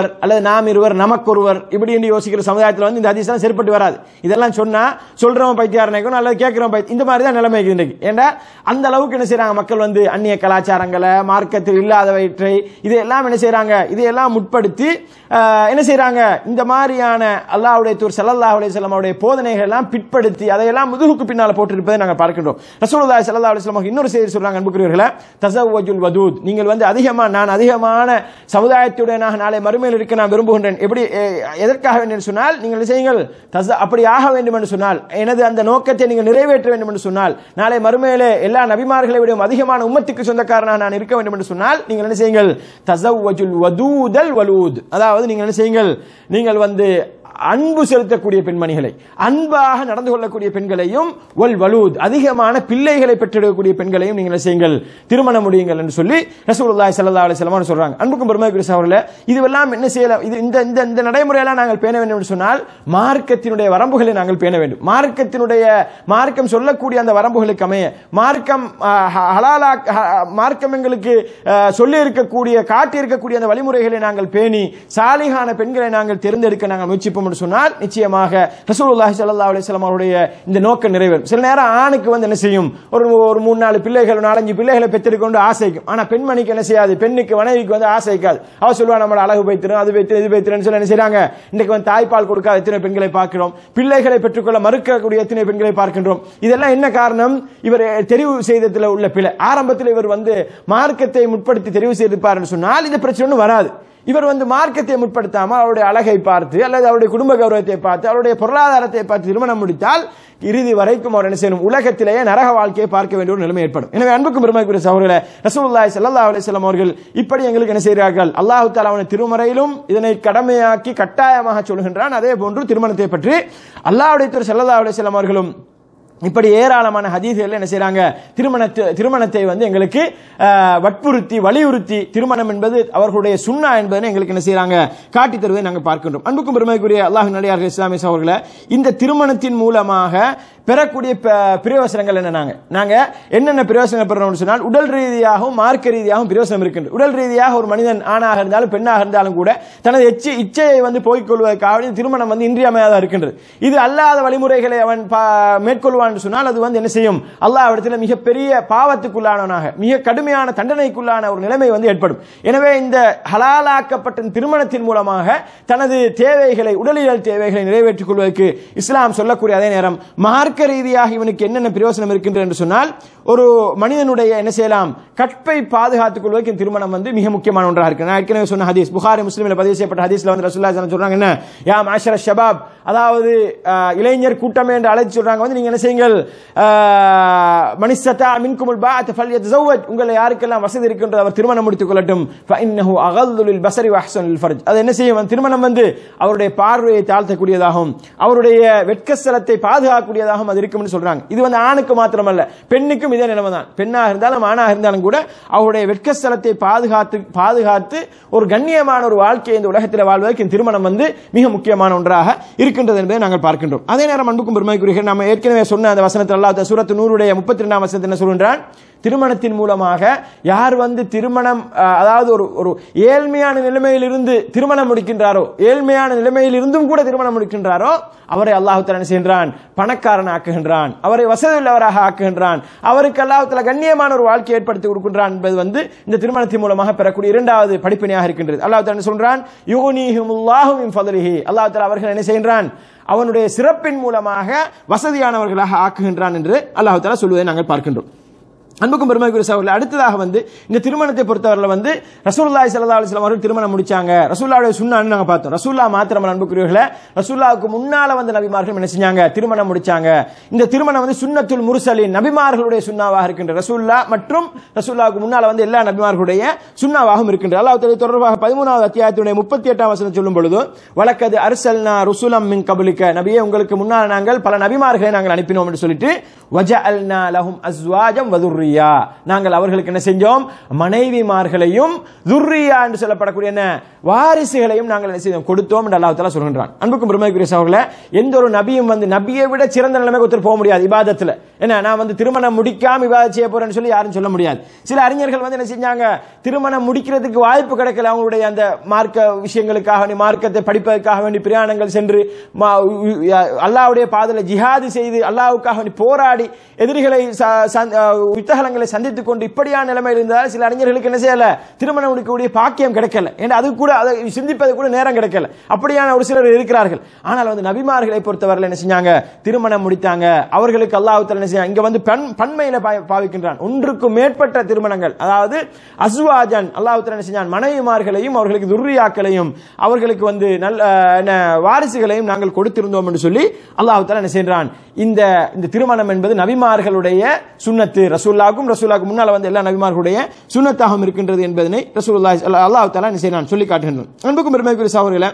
நாம் இருவர் நமக்கொருவர் இப்படி என்று யோசிக்கிற சமுதாயத்தில் வந்து இந்த ஹதீஸ்லாம் சரிப்பட்டு வராது இதெல்லாம் சொன்னா சொல்றவன் பைத்தியாரனைக்கும் அல்லது கேட்கிறவன் பைத்தியம் இந்த மாதிரி தான் நிலைமை இருக்குது இன்றைக்கு ஏண்டா அந்த அளவுக்கு என்ன செய்றாங்க மக்கள் வந்து அந்நிய கலாச்சாரங்களை மார்க்கத்தில் இல்லாதவற்றை இதையெல்லாம் என்ன செய்றாங்க இதையெல்லாம் முற்படுத்தி ஆஹ், என்ன செய்றாங்க இந்த மாதிரியான அல்லாஹ்வுடைய தூர் ஸல்லல்லாஹு அலைஹி வஸல்லம் அவருடைய போதனைகள் எல்லாம் பிற்படுத்தி அதையெல்லாம் முதுகுக்கு பின்னால போட்டிருப்பதை நாங்கள் பார்க்கின்றோம் ரசூலுல்லாஹி ஸல்லல்லாஹு அலைஹி வஸல்லம் இன்னொரு செய்தி சொல்றாங்க அன்புக்குரியவர்களே தஸவ்வஜுல் வதூத் நீங்கள் வந்து அதிகமா நான் அதிகமான சமுதாயத்துடனாக நாளை மறுமையில் இருக்க நான் விரும்புகின்றேன் எப்படி எ- எதற்காக வேண்டும் என்று சொன்னால் நீங்கள் என்ன செய்யுங்கள் தஸ அப்படி ஆக வேண்டும் என்று சொன்னால் எனது அந்த நோக்கத்தை நீங்கள் நிறைவேற்ற வேண்டும் என்று சொன்னால் நாளை மறுமையிலே எல்லா நபிமார்களை விட அதிகமான உம்மத்துக்கு சொந்தக்காரனாக நான் இருக்க வேண்டும் என்று சொன்னால் நீங்கள் என்ன செய்யுங்கள் தஸவ்வஜுல் வதூதல் வலூத் அதாவது நீங்கள் என்ன செய்யுங்கள் நீங்கள் வந்து அன்பு செலுத்தக்கூடிய பெண்மணிகளை அன்பாக நடந்து கொள்ளக்கூடிய பெண்களையும் ஒல் வலூத் அதிகமான பிள்ளைகளை பெற்றெடுக்கக்கூடிய பெண்களையும் நீங்கள் என்ன செய்யுங்கள் திருமணம் முடியுங்கள் என்று சொல்லி ரசூலுல்லாஹி ஸல்லல்லாஹு அலைஹி வஸல்லம் சொல்றாங்க அன்புக்கும் பெருமைக்குரிய சகோதரர்களே இதுவெல்லாம் என்ன செய்யலாம் இது இந்த இந்த இந்த நடைமுறையெல்லாம் நாங்கள் பேண வேண்டும் என்று சொன்னால் மார்க்கத்தினுடைய வரம்புகளை நாங்கள் பேண வேண்டும் மார்க்கத்தினுடைய மார்க்கம் சொல்லக்கூடிய அந்த வரம்புகளுக்கு அமைய மார்க்கம் ஆஹ், ஹ- ஹலாலா ஹ- மார்க்கம் எங்களுக்கு ஆஹ், சொல்லி இருக்கக்கூடிய காட்டி இருக்கக்கூடிய அந்த வழிமுறைகளை நாங்கள் பேணி சாலிகான பெண்களை நாங்கள் தேர்ந்தெடுக்க நாங்கள் முயற்சிப்போம் என்று சொன்னால் நிச்சயமாக ரசூலுல்லாஹி ஸல்லல்லாஹு அலைஹி வஸல்லம் அவருடைய இந்த நோக்கம் நிறைவேறும் சில நேரம் ஆணுக்கு வந்து என்ன செய்யும் ஒரு ஒரு மூணு நாலு பிள்ளைகள் நாலஞ்சு பிள்ளைகளை பெற்றெடுக்க ஆசைக்கும் ஆனா பெண்மணிக்கு என்ன செய்யாது பெண்ணுக்கு மனைவிக்கு வந்து ஆசைக்காது அவ சொல்லுவா நம்ம அழகு வைத்திரும் அது வைத்திரும் இது வைத்திரும் சொல்லி என்ன செய்றாங்க இன்னைக்கு வந்து தாய்ப்பால் கொடுக்காத எத்தனை பெண்களை பார்க்கிறோம் பிள்ளைகளை பெற்றுக்கொள்ள மறுக்கக்கூடிய எத்தனை பெண்களை பார்க்கின்றோம் இதெல்லாம் என்ன காரணம் இவர் தெரிவு செய்ததுல உள்ள பிழை ஆரம்பத்தில் இவர் வந்து மார்க்கத்தை முற்படுத்தி தெரிவு செய்திருப்பார் சொன்னால் இந்த பிரச்சனை ஒண்ணும் வராது இவர் வந்து மார்க்கத்தை முற்படுத்தாமல் அவருடைய அழகை பார்த்து அல்லது அவருடைய குடும்ப கௌரவத்தை பார்த்து அவருடைய பொருளாதாரத்தை பார்த்து திருமணம் முடித்தால் இறுதி வரைக்கும் அவர் என்ன செய்யணும் உலகத்திலேயே நரக வாழ்க்கையை பார்க்க வேண்டிய ஒரு நிலைமை ஏற்படும் எனவே அன்புக்கும் பெருமைக்குரிய சகோதரர்களே ரசூலுல்லாஹி ஸல்லல்லாஹு அலைஹி வஸல்லம் அவர்கள் இப்படி எங்களுக்கு என்ன செய்கிறார்கள் அல்லாஹ் தஆலா அவனை திருமறையிலும் இதனை கடமையாக்கி கட்டாயமாக சொல்கின்றான் அதே போன்று திருமணத்தை பற்றி அல்லாஹ்வுடைய தூதர் ஸல்லல்லாஹு அலைஹி வஸல்லம் அவர்களும் இப்படி ஏராளமான ஹதீஸ்கள் என்ன செய்றாங்க திருமணத்தை திருமணத்தை வந்து எங்களுக்கு ஆஹ், வற்புறுத்தி வலியுறுத்தி திருமணம் என்பது அவர்களுடைய சுண்ணா என்பதை எங்களுக்கு என்ன செய்றாங்க காட்டி தருவதை நாங்கள் பார்க்கின்றோம் அன்புக்கும் பெருமைக்குரிய அல்லாஹ் நடிகார்கள் இஸ்லாமிய சகோதரர்களே இந்த திருமணத்தின் மூலமாக பெறக்கூடிய ப- பிரயோசனங்கள் என்ன நாங்க நாங்க என்னென்ன பிரயோசனம் பெறணும்னு சொன்னால் உடல் ரீதியாகவும் மார்க்க ரீதியாகவும் பிரயோசனம் இருக்கின்றது உடல் ரீதியாக ஒரு மனிதன் ஆணாக இருந்தாலும் பெண்ணாக இருந்தாலும் கூட தனது எச்சி இச்சையை வந்து போய்க் கொள்வதற்காக இந்த திருமணம் வந்து இன்றியமையாத இருக்கின்றது இது அல்லாத வழிமுறைகளை அவன் பா- மேற்கொள்வான் என்று சொன்னால் அது வந்து என்ன செய்யும் அல்லாஹ்விடத்தில் மிகப்பெரிய பாவத்துக்குள்ளானவனாக மிக கடுமையான தண்டனைக்குள்ளான ஒரு நிலைமை வந்து ஏற்படும் எனவே இந்த ஹலாலாக்கப்பட்ட திருமணத்தின் மூலமாக தனது தேவைகளை உடலியல் தேவைகளை நிறைவேற்றிக் கொள்வதற்கு இஸ்லாம் சொல்லக்கூடிய அதே நேரம் மார்க்க ரீதியாக இவனுக்கு என்னென்ன பிரயோசனம் இருக்கின்றது என்று சொன்னால் ஒரு மனிதனுடைய என்ன செய்யலாம் கற்பை பாதுகாத்துக் கொள்வதற்கு இந்த திருமணம் வந்து மிக முக்கியமான ஒன்றாக இருக்கு நான் ஏற்கனவே சொன்ன ஹதீஸ் புகாரி முஸ்லிமில் பதிவு செய்யப்பட்ட ஹதீஸ்ல வந்து ரசூல்லா ஸல்லல்லாஹு அலைஹி வஸல்லம் சொல்றாங்க என்ன யா மாஷர ஷபாப் அதாவது ஆஹ், இளைஞர் கூட்டமே என்று அழைத்து சொல்றாங்க வந்து நீங்க என்ன செய்யுங்கள் மனிஷத்தா மின்குமுல் பாத் ஃபல்யத்தஸவ்வஜ் உங்களை யாருக்கெல்லாம் வசதி இருக்கின்றது அவர் திருமணம் முடித்துக் கொள்ளட்டும் ஃபஇன்னஹு அகல்லு லில் பஸரி வ அஹ்ஸனு லில் ஃபர்ஜ் அது என்ன செய்யும் அந்த திருமணம் வந்து அவருடைய பார்வையை தாழ்த்தக்கூடியதாகவும் அவருடைய வெட்கஸ்தலத்தை பாதுகாக்கக்கூடியதாகவும் அது இருக்கும்னு சொல்றாங்க இது வந்து ஆணுக்கு மாத்திரமல்ல பெண்ணுக்கும் இதே நிலைமை தான் பெண்ணாக இருந்தாலும் ஆணாக இருந்தாலும் கூட அவருடைய வெட்கஸ்தலத்தை பாதுகாத்து பாதுகாத்து ஒரு கண்ணியமான ஒரு வாழ்க்கையை இந்த உலகத்தில் வாழ்வதற்கு இந்த திருமணம் வந்து மிக முக்கியமான ஒன்றாக இருக்கின்றது என்பதை நாங்கள் பார்க்கின்றோம் அதே நேரம் அன்புக்கும் பெருமைக்குரிய நம்ம ஏற்கனவே சொன்ன அந்த வசனத்தில் அல்லாஹ் சூரத்து நூறுடைய முப்பத்தி ரெண்டாம் வசனத்தில் என்ன சொல்கின்றான் திருமணத்தின் மூலமாக யார் வந்து திருமணம் அஹ், அதாவது ஒரு ஒரு ஏழ்மையான நிலைமையில் இருந்து திருமணம் முடிக்கின்றாரோ ஏழ்மையான நிலைமையில் இருந்தும் கூட திருமணம் முடிக்கின்றாரோ அவரை அல்லாஹ் என்ன செய்கின்றான் பணக்காரன் ஆக்குகின்றான் அவரை வசதி உள்ளவராக ஆக்குகின்றான் அவருக்கு அல்லாஹ் கண்ணியமான ஒரு வாழ்க்கை ஏற்படுத்தி கொடுக்கின்றான் என்பது வந்து இந்த திருமணத்தின் மூலமாக பெறக்கூடிய இரண்டாவது படிப்பினையாக இருக்கின்றது அல்லாஹ் என்ன சொல்றான் யூனிஹுமுல்லாஹு மின் ஃபضலிஹி அல்லாஹ் தஆலா அவர்கள் என்ன செய்கின்றான் அவனுடைய சிறப்பின் மூலமாக வசதியானவர்களாக ஆக்குகின்றான் என்று அல்லாஹ் தஆலா சொல்வதை நாங்கள் பார்க்கின்றோம் அன்புக்கும் பெருமைக்குரிய சகோதரர்களே அடுத்ததாக வந்து இந்த திருமணத்தை பொறுத்தவரையில் வந்து ரசூலுல்லாஹி ஸல்லல்லாஹு அலைஹி வஸல்லம் அவர்கள் திருமணம் முடிச்சாங்க ரசூலுல்லாஹுடைய சுன்னான்னு நாங்க பார்த்தோம் ரசூல்லா மாத்திரமல்ல அன்புக்குரியவர்களே ரசூலுல்லாஹுக்கு முன்னால வந்த நபிமார்கள் என்ன செஞ்சாங்க திருமணம் முடிச்சாங்க இந்த திருமணம் வந்து சுன்னத்துல் முர்சலின் நபிமார்களுடைய சுன்னாவாக இருக்கின்ற ரசூல்லா மற்றும் ரசூலுல்லாஹுக்கு முன்னால வந்து எல்லா நபிமார்களுடைய சுன்னாவாகவும் இருக்கின்றது அல்லாஹ் தஆலா தொடர்பாக பதிமூணாவது அத்தியாயத்துடைய முப்பத்தி எட்டாம் வசனம் சொல்லும் பொழுது வலக்கது அர்சல்னா ருசுலம் மின் கபலிக்க நபியே உங்களுக்கு முன்னால் நாங்கள் பல நபிமார்களை நாங்கள் அனுப்பினோம் என்று சொல்லிட்டு வஜஅல்னா லஹும் அஸ்வாஜம் வதுர்ரியா நாங்கள் அவர்களுக்கு என்ன செஞ்சோம் மனைவிமார்களையும் துர்ரியா என்று சொல்லப்படக்கூடிய என்ன வாரிசுகளையும் நாங்கள் என்ன செய்தோம் கொடுத்தோம் என்று அல்லாஹ் தஆலா சொல்கின்றான் அன்புக்கும் பெருமைக்குரிய சகோதரர்களே எந்த ஒரு நபியும் வந்து நபியை விட சிறந்த நிலைமைக்கு ஒருத்தர் போக முடியாது இபாதத்துல என்ன நான் வந்து திருமணம் முடிக்காம விவாதம் செய்ய போறேன்னு சொல்லி யாரும் சொல்ல முடியாது சில அறிஞர்கள் வந்து என்ன செஞ்சாங்க திருமணம் முடிக்கிறதுக்கு வாய்ப்பு கிடைக்கல அவங்களுடைய அந்த மார்க்க விஷயங்களுக்காக வேண்டி மார்க்கத்தை படிப்பதற்காக வேண்டி பிரயாணங்கள் சென்று மா- உ- உ- அல்லாஹ்வுடைய பாதையில ஜிஹாது செய்து அல்லாஹ்வுக்காக வேண்டி போராடி எதிரிகளை ச- சந்- அஹ் யுத்தகலங்களை சந்தித்துக் கொண்டு இப்படியான நிலைமையில் இருந்தால் சில அறிஞர்களுக்கு என்ன செய்யல திருமணம் முடிக்கக்கூடிய பாக்கியம் கிடைக்கல ஏன்னா அது கூட அதை சிந்திப்பது கூட நேரம் கிடைக்கல அப்படியான ஒரு சிலர் இருக்கிறார்கள் ஆனால் வந்து நபிமார்களை பொறுத்தவரையில் என்ன செஞ்சாங்க திருமணம் முடித்தாங்க அவர்களுக்கு அல்லாஹ் என்ன செய்ய இங்க வந்து பெண் பன்மையில பா- பாவிக்கின்றான் ஒன்றுக்கு மேற்பட்ட திருமணங்கள் அதாவது அஸ்வாஜன் அல்லாஹ் என்ன செஞ்சான் மனைவிமார்களையும் அவர்களுக்கு துர்ரியாக்களையும் அவர்களுக்கு வந்து நல்ல அஹ், என்ன வாரிசுகளையும் நாங்கள் கொடுத்திருந்தோம் என்று சொல்லி அல்லாஹ் என்ன செய்கிறான் இந்த இந்த திருமணம் என்பது நபிமார்களுடைய சுன்னத்து ரசூல்லாவுக்கும் ரசூல்லாவுக்கு முன்னால வந்து எல்லா நபிமார்களுடைய சுன்னத்தாகவும் இருக்கின்றது என்பதனை ரசூலுல்லாஹி அல்லாஹ் தாலா என்ன செய்கிறான் சொல்லி காட்டுகின்றோம் அன்புக்கும் பெருமைக்குரிய சகோதரர்களே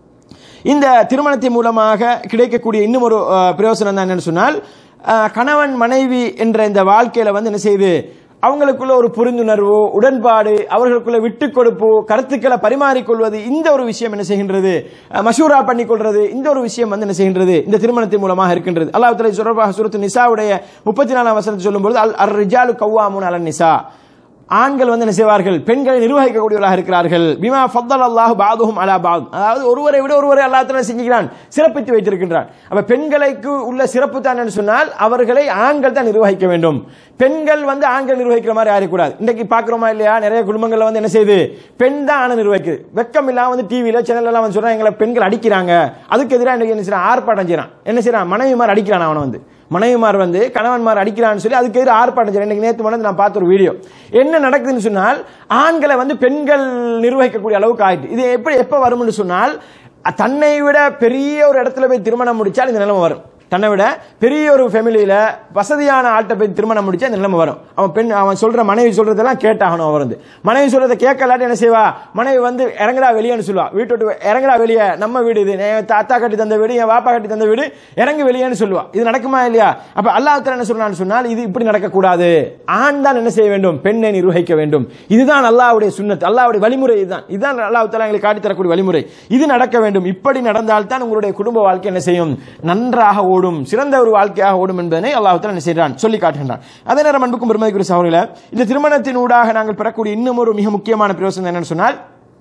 இந்த திருமணத்தின் மூலமாக கிடைக்கக்கூடிய இன்னும் ஒரு அஹ், பிரயோசனம் தான் என்னன்னு சொன்னால் அஹ், கணவன் மனைவி என்ற இந்த வாழ்க்கையில வந்து என்ன செய்யுது அவங்களுக்குள்ள ஒரு புரிந்துணர்வு உடன்பாடு அவர்களுக்குள்ள விட்டு கொடுப்பு கருத்துக்களை பரிமாறிக்கொள்வது இந்த ஒரு விஷயம் என்ன செய்கின்றது அஹ், மஷூரா பண்ணிக்கொள்றது இந்த ஒரு விஷயம் வந்து என்ன செய்கின்றது இந்த திருமணத்தின் மூலமாக இருக்கின்றது அல்லாஹ் தலை சுரபாக சுரத்து நிசாவுடைய முப்பத்தி நாலாம் வசனத்தை சொல்லும்போது அல் அர் ரிஜாலு கவ்வாமுன் அலன் நிசா ஆண்கள் வந்து என்ன செய்வார்கள் பெண்களை நிர்வகிக்கக்கூடியவர்களாக இருக்கிறார்கள் பிமா ஃபத்தல் அல்லாஹ் பாதுஹும் அலா பாத் அதாவது ஒருவரை விட ஒருவரை அல்லாஹ் தஆலா செஞ்சுக்கிறான் சிறப்பித்து வைத்திருக்கின்றான் அப்ப பெண்களுக்கு உள்ள சிறப்பு தான் என்று சொன்னால் அவர்களை ஆண்கள் தான் நிர்வகிக்க வேண்டும் பெண்கள் வந்து ஆண்கள் நிர்வகிக்கிற மாதிரி யாரைக்கூடாது இன்னைக்கு பாக்குறோமா இல்லையா நிறைய குடும்பங்கள்ல வந்து என்ன செய்யுது பெண் தான் ஆணை நிர்வகிக்குது வெக்கம் இல்லாம வந்து டிவியில சேனல் எல்லாம் வந்து சொல்றாங்க எங்களை பெண்கள் அடிக்கிறாங்க அதுக்கு எதிராக இன்னைக்கு என்ன செய்யறான் ஆர்ப்பாட்டம் செய்யறான் என்ன செய்யறான் மனைவி மாதிரி அடிக்கிறான் அவனை வந்து மனைவிமார் வந்து கணவன்மார் அடிக்கிறான்னு சொல்லி அதுக்கு எதிராக ஆர்ப்பாட்டம் செய்யறான் இன்னைக்கு நேற்று வந்து நான் பார்த்த ஒரு வீடியோ என்ன நடக்குதுன்னு சொன்னால் ஆண்களை வந்து பெண்கள் நிர்வகிக்கக்கூடிய அளவுக்கு ஆயிட்டு இது எப்படி எப்ப வரும்னு சொன்னால் தன்னை விட பெரிய ஒரு இடத்துல போய் திருமணம் முடிச்சால் இந்த நிலைமை வரும் தன்னை விட பெரிய ஒரு ஃபேமிலியில வசதியான ஆட்டை போய் திருமணம் முடிச்சா இந்த நிலைமை வரும் அவன் பெண் அவன் சொல்ற மனைவி சொல்றதெல்லாம் கேட்டாகணும் அவன் வந்து மனைவி சொல்றதை கேட்கலாட்டி என்ன செய்வா மனைவி வந்து இறங்குடா வெளியேன்னு சொல்லுவா வீட்டு விட்டு இறங்குடா வெளியே நம்ம வீடு இது என் தாத்தா கட்டி தந்த வீடு என் வாப்பா கட்டி தந்த வீடு இறங்கு வெளியேன்னு சொல்லுவா இது நடக்குமா இல்லையா அப்ப அல்லாஹ் தஆலா என்ன சொல்றான்னு சொன்னால் இது இப்படி நடக்கக்கூடாது ஆண் தான் என்ன செய்ய வேண்டும் பெண்ணை நிர்வகிக்க வேண்டும் இதுதான் அல்லாஹ்வுடைய சுன்னத் அல்லாஹ்வுடைய வழிமுறை இதுதான் இதுதான் அல்லாஹ் தஆலா எங்களுக்கு காட்டி தரக்கூடிய வழிமுறை இது நடக்க வேண்டும் இப்படி நடந்தால் தான் உங்களுடைய குடும்ப வாழ்க்கை என்ன செய்யும் நன்றாக ஓடும் சிறந்த ஒரு வாழ்க்கையாக ஓடும் என்பதனை அல்லாஹ் தஆலா என்ன செய்கிறான் சொல்லி காட்டுகின்றான் அதே நேரம் அன்புக்கும் பெருமதிக்குரிய சகோதரர்களே இந்த திருமணத்தின் ஊடாக நாங்கள் பெறக்கூடிய இன்னும் ஒரு மிக முக்கியமான பிரயோசனம் என்னன்னு சொன்னால்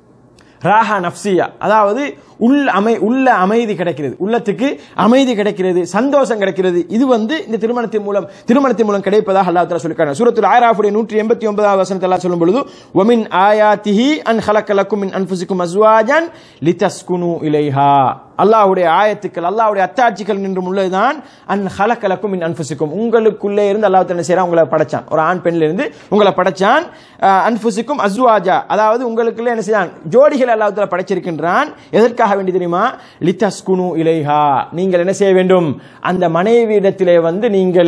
ராஹா நப்சியா அதாவது உள்ள அமை உள்ள அமைதி கிடைக்கிறது உள்ளத்துக்கு அமைதி கிடைக்கிறது சந்தோஷம் கிடைக்கிறது இது வந்து இந்த திருமணத்தின் மூலம் திருமணத்தின் மூலம் கிடைப்பதாக அல்லாஹ் தஆலா சொல்லிருக்காங்க சூரத்துல் ஆராஃபுடைய நூற்றி எண்பத்தி ஒன்பதாவது வசனத்தை அல்லாஹ் சொல்லும் பொழுது ஒமின் ஆயாத்திஹி அன் ஹலக்கலக்கும் மின் அன்ஃபுசிக்கும் அஸ்வாஜன் லிதஸ்குனு இலைஹா அல்லாஹ்வுடைய ஆயத்துக்கள் அல்லாஹ்வுடைய அத்தாட்சிகள் நின்றும் உள்ளதுதான் அன் ஹலக்கலக்கும் மின் அன்ஃபுசிக்கும் உங்களுக்குள்ளே இருந்து அல்லாஹ் என்ன செய்யறான் உங்களை படைச்சான் ஒரு ஆண் பெண்ணில இருந்து உங்களை படைச்சான் அஹ், அன்ஃபுசிக்கும் அஸ்வாஜா அதாவது உங்களுக்குள்ளே என்ன செய்யான் ஜோடிகள் அல்லாஹ் தஆலா படைச்சிருக்கின்றான் எதற்காக வேண்டி தெரியுமா லிதஸ்குனு இலைஹா நீங்கள் என்ன செய்ய வேண்டும் அந்த மனைவியிடத்திலே வந்து நீங்கள்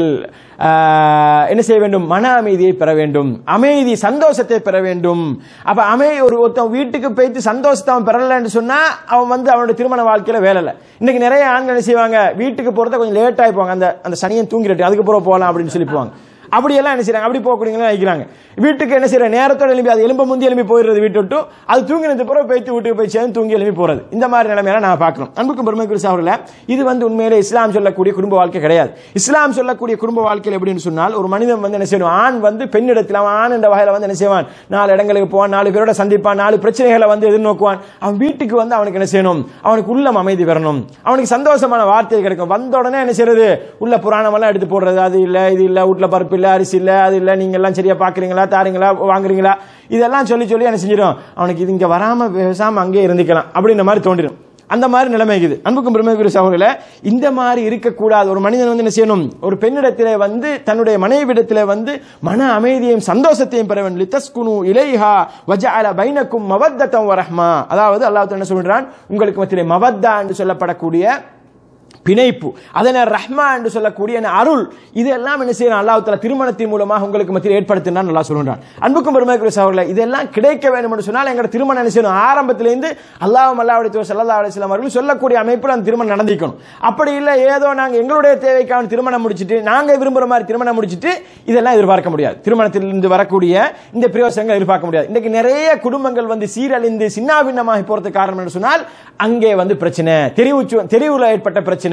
ஆஹ், என்ன செய்ய வேண்டும் மன அமைதியை பெற வேண்டும் அமைதி சந்தோஷத்தை பெற வேண்டும் அப்ப அமை ஒரு ஒருத்தன் வீட்டுக்கு போயிட்டு சந்தோஷத்தை அவன் பெறலன்னு சொன்னா அவன் வந்து அவனுடைய திருமண வாழ்க்கையில வேலை இல்லை இன்னைக்கு நிறைய ஆண்கள் என்ன செய்வாங்க வீட்டுக்கு போறத கொஞ்சம் லேட் ஆகி போவாங்க அந்த அந்த சனியன் தூங்கிட்டு அதுக்கப்புறம் போகலாம் அப்படின்னு சொல்லி போவாங்க அப்படியெல்லாம் என்ன செய்றாங்க அப்படி போகக்கூடியவங்க நினைக்கிறாங்க வீட்டுக்கு என்ன செய்யற நேரத்தோட எழுப்பி அது எலும்ப முந்தி எழுப்பி போயிடுறது வீட்டு விட்டு அது தூங்கினது பிறகு போயிட்டு வீட்டுக்கு போய் சேர்ந்து தூங்கி எழுப்பி போறது இந்த மாதிரி நிலைமையெல்லாம் நான் பார்க்கணும் அன்புக்கும் பெருமைக்குரிய சகோதரர்களே இது வந்து உண்மையிலே இஸ்லாம் சொல்லக்கூடிய குடும்ப வாழ்க்கை கிடையாது இஸ்லாம் சொல்லக்கூடிய குடும்ப வாழ்க்கையில் எப்படின்னு சொன்னால் ஒரு மனிதன் வந்து என்ன செய்யணும் ஆண் வந்து பெண்ணிடத்தில் அவன் ஆண் என்ற வகையில் வந்து என்ன செய்வான் நாலு இடங்களுக்கு போவான் நாலு பேரோட சந்திப்பான் நாலு பிரச்சனைகளை வந்து எதிர்நோக்குவான் அவன் வீட்டுக்கு வந்து அவனுக்கு என்ன செய்யணும் அவனுக்கு உள்ளம் அமைதி பெறணும் அவனுக்கு சந்தோஷமான வார்த்தை கிடைக்கும் வந்த உடனே என்ன செய்யறது உள்ள புராணம் எல்லாம் எடுத்து போடுறது அது இல்ல இது இல்ல வீட்டுல பருப்பு இல்ல அரிசி இல்ல அது இல்ல நீங்க எல்லாம் சரியா பாக்குறீங்களா தாரீங்களா வாங்குறீங்களா இதெல்லாம் சொல்லி சொல்லி என்ன செஞ்சிடும் அவனுக்கு இது இங்க வராம பேசாம அங்கேயே இருந்துக்கலாம் அப்படின்ற மாதிரி தோன்றிடும் அந்த மாதிரி நிலைமை இருக்குது அன்புக்கும் பெருமைக்குரிய சகோதரர்களே இந்த மாதிரி இருக்கக்கூடாது ஒரு மனிதன் வந்து என்ன செய்யணும் ஒரு பெண்ணிடத்திலே வந்து தன்னுடைய மனைவிடத்திலே வந்து மன அமைதியையும் சந்தோஷத்தையும் பெற வேண்டும் லித்தஸ்குனு இலைஹா வஜஅல பைனக்கும் மவத்தத்தம் வரஹ்மா அதாவது அல்லாஹ் என்ன சொல்றான் உங்களுக்கு மத்தியிலே மவத்தா என்று சொல்லப்படக்கூடிய பிணைப்பு அதனை ரஹ்மா என்று சொல்லக்கூடிய அந்த அருள் இதெல்லாம் என்ன செய்யணும் அல்லாஹ் தஆலா திருமணத்தின் மூலமாக உங்களுக்கு மத்தியில் ஏற்படுத்தினான் நல்லா சொல்றான் அன்புக்கும் பெருமைக்குரிய சகோதரர்களே இதெல்லாம் கிடைக்க வேண்டும் என்று சொன்னால் எங்க திருமணம் என்ன செய்யணும் ஆரம்பத்திலிருந்து அல்லாஹ் அல்லாஹ்வுடைய தூதர் ஸல்லல்லாஹு அலைஹி வஸல்லம் அவர்கள் சொல்லக்கூடிய அமைப்பில் அந்த திருமணம் நடந்திக்கணும் அப்படி இல்லை ஏதோ நாங்க எங்களுடைய தேவைக்கான திருமணம் முடிச்சிட்டு நாங்க விரும்புற மாதிரி திருமணம் முடிச்சிட்டு இதெல்லாம் எதிர்பார்க்க முடியாது திருமணத்திலிருந்து வரக்கூடிய இந்த பிரயோசனங்கள் எதிர்பார்க்க முடியாது இன்னைக்கு நிறைய குடும்பங்கள் வந்து சீரழிந்து சின்னாபின்னமாகி போறதுக்கு காரணம் என்று சொன்னால் அங்கே வந்து பிரச்சனை தெரிவு சு- தெரிவுல ஏற்பட்ட பிரச்சனை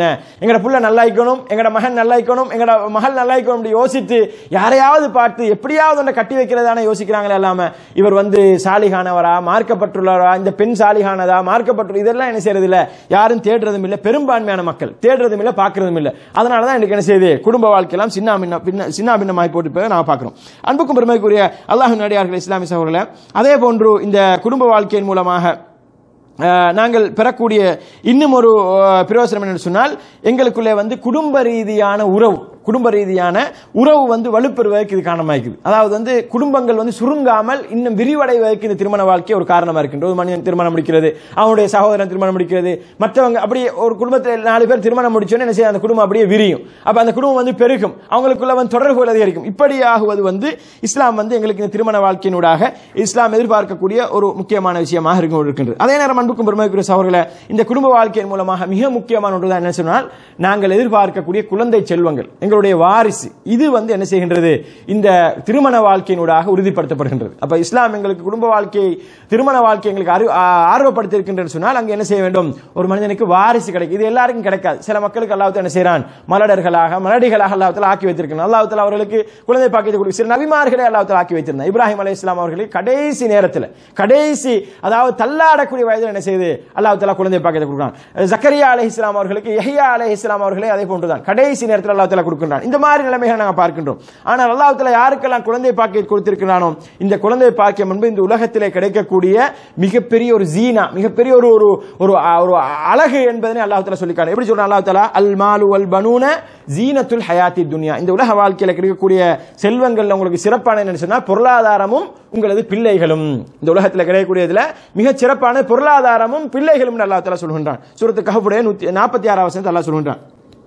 என்ன எங்கட புள்ள நல்லாய்க்கணும் எங்கட மகன் நல்லாய்க்கணும் எங்கட மகள் நல்லாய்க்கணும் அப்படி யோசித்து யாரையாவது பார்த்து எப்படியாவது ஒன்றை கட்டி வைக்கிறதான யோசிக்கிறாங்களே இல்லாம இவர் வந்து சாலிகானவரா மார்க்கப்பட்டுள்ளவரா இந்த பெண் சாலிகானதா மார்க்கப்பட்டு இதெல்லாம் என்ன செய்யறது இல்ல யாரும் தேடுறதும் இல்ல பெரும்பான்மையான மக்கள் தேடுறதும் இல்ல பார்க்கறதும் இல்ல அதனால தான் எனக்கு என்ன செய்யுது குடும்ப வாழ்க்கையெல்லாம் சின்ன பின்ன பின்ன சின்ன பின்னமாய் போட்டு போய் நான் பார்க்கிறோம் அன்புக்கும் பெருமைக்குரிய அல்லாஹ் நடிகார்கள் இஸ்லாமிய சகோதரர்களே அதே போன்று இந்த குடும்ப வாழ்க்கையின் மூலமாக அஹ், நாங்கள் பெறக்கூடிய இன்னும் ஒரு அஹ், பிரயோசனம் என்னன்னு சொன்னால் எங்களுக்குள்ளே வந்து குடும்ப ரீதியான உறவு குடும்ப ரீதியான உறவு வந்து வலுப்பெறுவதற்கு இது காரணமாக இருக்குது அதாவது வந்து குடும்பங்கள் வந்து சுருங்காமல் இன்னும் விரிவடைவதற்கு இந்த திருமண வாழ்க்கை ஒரு காரணமாக இருக்கின்றது ஒரு மனிதன் திருமணம் முடிக்கிறது அவனுடைய சகோதரன் திருமணம் முடிக்கிறது மற்றவங்க அப்படியே ஒரு குடும்பத்தில் நாலு பேர் திருமணம் முடிச்சோன்னு என்ன செய்யும் அந்த குடும்பம் அப்படியே விரியும் அப்ப அந்த குடும்பம் வந்து பெருகும் அவங்களுக்குள்ள வந்து தொடர்புகள் அதிகரிக்கும் இப்படி ஆகுவது வந்து இஸ்லாம் வந்து எங்களுக்கு இந்த திருமண வாழ்க்கையினூடாக இஸ்லாம் எதிர்பார்க்கக்கூடிய ஒரு முக்கியமான விஷயமாக இருக்கும் இருக்கின்றது அதே நேரம் அன்புக்கும் பெருமைக்குரிய சகோதரர்களே இந்த குடும்ப வாழ்க்கையின் மூலமாக மிக முக்கியமான ஒன்று தான் என்ன சொன்னால் நாங்கள் எதிர்பார்க்கக்கூடிய குழந்தை செல்வங்கள் எங்களுடைய வாரிசு இது வந்து என்ன செய்கின்றது இந்த திருமண வாழ்க்கையினூடாக உறுதிப்படுத்தப்படுகின்றது அப்ப இஸ்லாம் எங்களுக்கு குடும்ப வாழ்க்கையை திருமண வாழ்க்கை எங்களுக்கு அறி- ஆ- ஆர்வப்படுத்தியிருக்கின்றது சொன்னால் அங்கே என்ன செய்ய வேண்டும் ஒரு மனிதனுக்கு வாரிசு கிடைக்கும் இது எல்லாருக்கும் கிடைக்காது சில மக்களுக்கு அல்லாஹ் என்ன செய்றான் மலடர்களாக மலடிகளாக அல்லாஹ் ஆக்கி வைத்திருக்கிறான் அல்லாஹ் அவர்களுக்கு குழந்தை பாக்கியத்தை கொடுக்க சில நபிமார்களை அல்லாஹ் ஆக்கி வைத்திருந்தான் இப்ராஹிம் அலை இஸ்லாம் அவர்களுக்கு கடைசி நேரத்தில் கடைசி அதாவது தள்ளாடக்கூடிய வயதில் என்ன செய்து அல்லாஹ் தலா குழந்தை பாக்கியத்தை கொடுக்கிறான் ஜக்கரியா அலை இஸ்லாம் அவர்களுக்கு யஹ்யா அலை இஸ்லாம் அவர்களே அதே போன்றுதான் கடைசி நேரத்தில் அல்லாஹ் தலா கொடுக்கின்றான் இந்த மாதிரி நிலைமைகளை நாங்கள் பார்க்கின்றோம் ஆனால் அல்லாஹ் தலா யாருக்கெல்லாம் குழந்தை பாக்கியம் கொடுத்திருக்கிறானோ இந்த குழந்தை பாக்கியம் என்பது இந்த உலகத்திலே கிடைக்கக்கூடிய மிகப்பெரிய ஒரு ஜீனா மிகப்பெரிய ஒரு ஒரு ஒரு ஒரு அழகு என்பதனை அல்லாஹ் தலா சொல்லிக்காரு எப்படி சொல்றான் அல்லாஹ் தலா அல் மாலு வல் பனூன ஜீனத்துல் ஹயாத்தி துன்யா இந்த உலக வாழ்க்கையில கிடைக்கக்கூடிய செல்வங்கள்ல உங்களுக்கு சிறப்பான என்ன சொன்னா பொருளாதாரமும் உங்களது பிள்ளைகளும் இந்த உலகத்தில் கிடைக்கக்கூடியதுல மிக சிறப்பான பொருளாதாரமும் பிள்ளைகளும் அல்லாஹ் தலா சொல்கின்றான் சூரத்து கஹபுடைய நூத்தி நாற்பத்தி ஆறாவது வசனத்தை அல்லாஹ் சொல்கின்றான்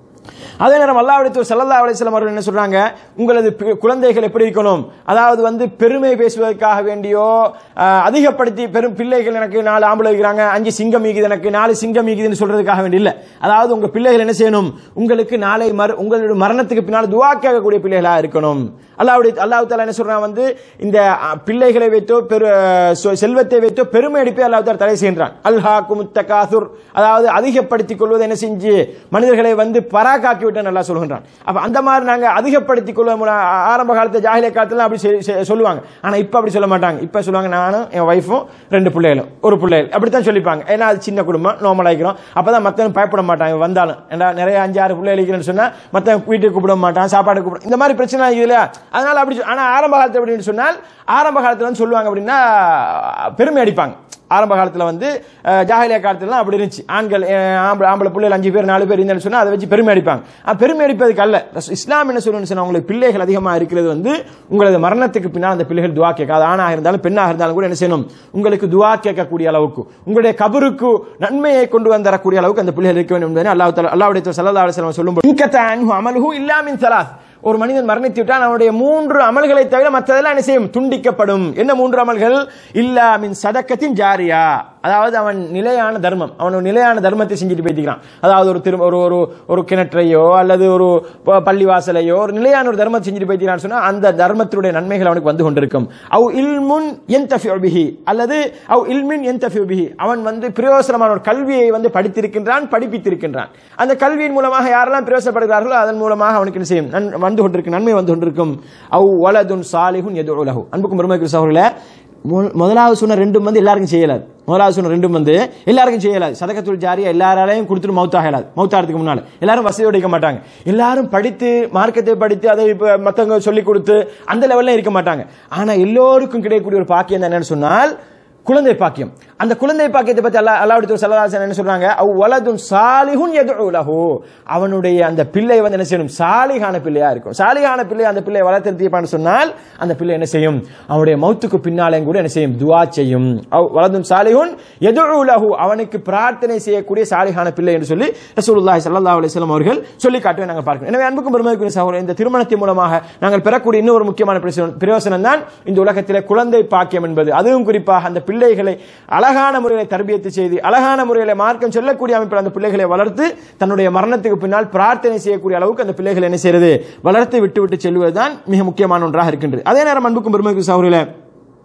அதே நேரம் அல்லாஹ்வுடைய சல்லல்லா அலிஸ்லாம் அவர்கள் என்ன சொல்றாங்க உங்களது பி- குழந்தைகள் எப்படி இருக்கணும் அதாவது வந்து பெருமை பேசுவதற்காக வேண்டியோ அஹ், அதிகப்படுத்தி பெரும் பிள்ளைகள் எனக்கு நாலு ஆம்பளை இருக்கிறாங்க அஞ்சு சிங்கம் ஈகுது எனக்கு நாலு சிங்கம் ஈகுதுன்னு சொல்றதுக்காக வேண்டி இல்ல அதாவது உங்க பிள்ளைகள் என்ன செய்யணும் உங்களுக்கு நாளை மறு உங்களுடைய மரணத்துக்கு பின்னால் துவா கேட்கக்கூடிய பிள்ளைகளா இருக்கணும் அல்லாவுடைய அல்லாஹ் தாலா என்ன சொல்றான் வந்து இந்த அஹ், பிள்ளைகளை வைத்தோ பெரு சொ- செல்வத்தை வைத்தோ பெருமை அடிப்பே அல்லாஹ் தாலா தடை செய்கின்றான் அல்ஹாக்கு முத்தகாசுர் அதாவது அதிகப்படுத்திக் கொள்வதை என்ன செஞ்சு மனிதர்களை வந்து பராக்காக்கி விட்டு நல்லா சொல்கின்றான் அப்ப அந்த மாதிரி நாங்க அதிகப்படுத்திக் கொள்வதன் மூலம் ஆ- ஆரம்ப காலத்து ஜாகிலிய காலத்துல அப்படி செ- செ- சொல்லுவாங்க ஆனா இப்ப அப்படி சொல்ல மாட்டாங்க இப்ப சொல்லுவாங்க நானும் என் ஒய்ஃபும் ரெண்டு பிள்ளைகளும் ஒரு பிள்ளைகள் அப்படித்தான் சொல்லிப்பாங்க ஏன்னா அது சின்ன குடும்பம் நார்மல் ஆகிக்கிறோம் அப்பதான் மத்தவங்க பயப்பட மாட்டாங்க வந்தாலும் ஏன்னா நிறைய அஞ்சு ஆறு பிள்ளைகள் இருக்கிறேன்னு சொன்னா மத்தவங்க வீட்டுக்கு கூப்பிட மாட்டான் சாப்பாடு கூப்பிட இந்த மாதிரி பிரச்சனை இதுல அதனால அப்படி சொ- ஆனா ஆரம்ப காலத்துல அப்படின்னு சொன்னால் ஆரம்ப காலத்துல வந்து சொல்லுவாங்க அப்படின்னா பெருமை அடிப்பாங்க ஆரம்ப காலத்துல வந்து அஹ், ஜாஹிலியா காலத்துல அப்படி இருந்துச்சு ஆண்கள் அஹ், ஆம்பளை ஆம்பளை பிள்ளைகள் அஞ்சு பேர் நாலு பேர் இருந்தாலும் சொன்னா அதை வச்சு பெருமை அடிப்பாங்க அஹ், பெருமை அடிப்பதுக்கு அல்ல ரஸ்- இஸ்லாம் என்ன சொல்லணும்னு சொன்னா உங்களுக்கு பிள்ளைகள் அதிகமா இருக்கிறது வந்து உங்களது மரணத்துக்கு பின்னால் அந்த பிள்ளைகள் துவா கேட்க அது ஆணாக இருந்தாலும் பெண்ணாக இருந்தாலும் கூட என்ன செய்யணும் உங்களுக்கு துவா கேட்கக்கூடிய அளவுக்கு உங்களுடைய கபருக்கு நன்மையை கொண்டு வந்தரக்கூடிய அளவுக்கு அந்த பிள்ளைகள் இருக்க வேண்டும் என்பதை அல்லாஹ் தஆலா- அல்லாஹ்வுடைய சல்லல்லாஹு அலைஹி வஸல்லம் சொல்லும்போது இன்கத அன்ஹு அமலுஹு இல்லா மின் ஸலாத் ஒரு மனிதன் மரணித்து விட்டால் அவனுடைய மூன்று அமல்களை தவிர மற்றதெல்லாம் என்ன செய்யும் துண்டிக்கப்படும் என்ன மூன்று அமல்கள் இல்லா மின் சதக்கத்தின் ஜாரியா அதாவது அவன் நிலையான தர்மம் அவன் ஒரு நிலையான தர்மத்தை செஞ்சுட்டு போய்க்கிறான் அதாவது ஒரு திரு ஒரு ஒரு ஒரு கிணற்றையோ அல்லது ஒரு ப- பள்ளிவாசலையோ ஒரு நிலையான ஒரு தர்மத்தை செஞ்சுட்டு போய்க்கிறான்னு சொன்னா அந்த தர்மத்தினுடைய நன்மைகள் அவனுக்கு வந்து கொண்டிருக்கும் அவ் இல்முன் என்தஃபியு பிஹி அல்லது அவ் இல்மின் என்தஃபியு பிஹி அவன் வந்து பிரயோசனமான ஒரு கல்வியை வந்து படித்திருக்கின்றான் படிப்பித்திருக்கின்றான் அந்த கல்வியின் மூலமாக யாரெல்லாம் பிரயோசனப்படுகிறார்களோ அதன் மூலமாக அவனுக்கு என்ன செய்யும் நன்- வந்து கொண்டிருக்கும் நன்மை வந்து கொண்டிருக்கும் அவ் வலதுன் சாலிஹுன் எது உலகு அன்புக்கும் பெருமைக்கு சகோதரர்களே மு- முதலாவது சொன்ன ரெண்டும் வந்து எல்லாருக்கும் செய்யலாது முதலாவது சொன்ன ரெண்டும் வந்து எல்லாருக்கும் செய்யலாது சதகத்துள் ஜாரியா எல்லாராலையும் கொடுத்துட்டு மௌத்தாக இயலாது மௌத்தாகிறதுக்கு முன்னால எல்லாரும் வசதியோடு இருக்க மாட்டாங்க எல்லாரும் படித்து மார்க்கத்தை படித்து அதை இப்ப மத்தவங்க சொல்லி கொடுத்து அந்த லெவல்ல இருக்க மாட்டாங்க ஆனா எல்லோருக்கும் கிடைக்கக்கூடிய ஒரு பாக்கியம் தான் என்னன்னு சொன்னால் குழந்தை பாக்கியம் அந்த குழந்தை பாக்கியத்தை பத்தி அல்லா அல்லாவுடைய சல்லல்லாஹு என்ன சொல்றாங்க அவ் வலதுன் சாலிஹுன் யதுஉ லஹு அவனுடைய அந்த பிள்ளை வந்து என்ன செய்யணும் சாலிகான பிள்ளையா இருக்கும் சாலிகான பிள்ளை அந்த பிள்ளையை வளர்த்திருப்பான்னு சொன்னால் அந்த பிள்ளை என்ன செய்யும் அவனுடைய மௌத்துக்கு பின்னாலேயும் கூட என்ன செய்யும் துஆ செய்யும் அவ் வலதுன் சாலிஹுன் யதுஉ லஹு அவனுக்கு பிரார்த்தனை செய்யக்கூடிய சாலிகான பிள்ளை என்று சொல்லி ரசூலுல்லாஹி ஸல்லல்லாஹு அலைஹி வஸல்லம் அவர்கள் சொல்லி காட்டுவதை நாங்கள் பார்க்கிறோம் எனவே அன்புக்கும் பெருமைக்குரிய சகோதரர் இந்த திருமணத்தின் மூலமாக நாங்கள் பெறக்கூடிய இன்னொரு முக்கியமான பிரயோசனம் பிரயோசனம் தான் இந்த உலகத்திலே குழந்தை பாக்கியம் என்பது அதுவும் குறிப்பாக அந்த பிள்ளைகளை அழகான முறையில் தர்பியத்து செய்து அழகான முறையில் மார்க்கம் சொல்லக்கூடிய அமைப்பில் அந்த பிள்ளைகளை வளர்த்து தன்னுடைய மரணத்துக்கு பின்னால் பிரார்த்தனை செய்யக்கூடிய அளவுக்கு அந்த பிள்ளைகளை என்ன செய்யறது வளர்த்து விட்டு விட்டு செல்வதுதான் மிக முக்கியமான ஒன்றாக இருக்கின்றது அதே நேரம் அன்புக்கும் பெருமைக்கு சகோதரிலே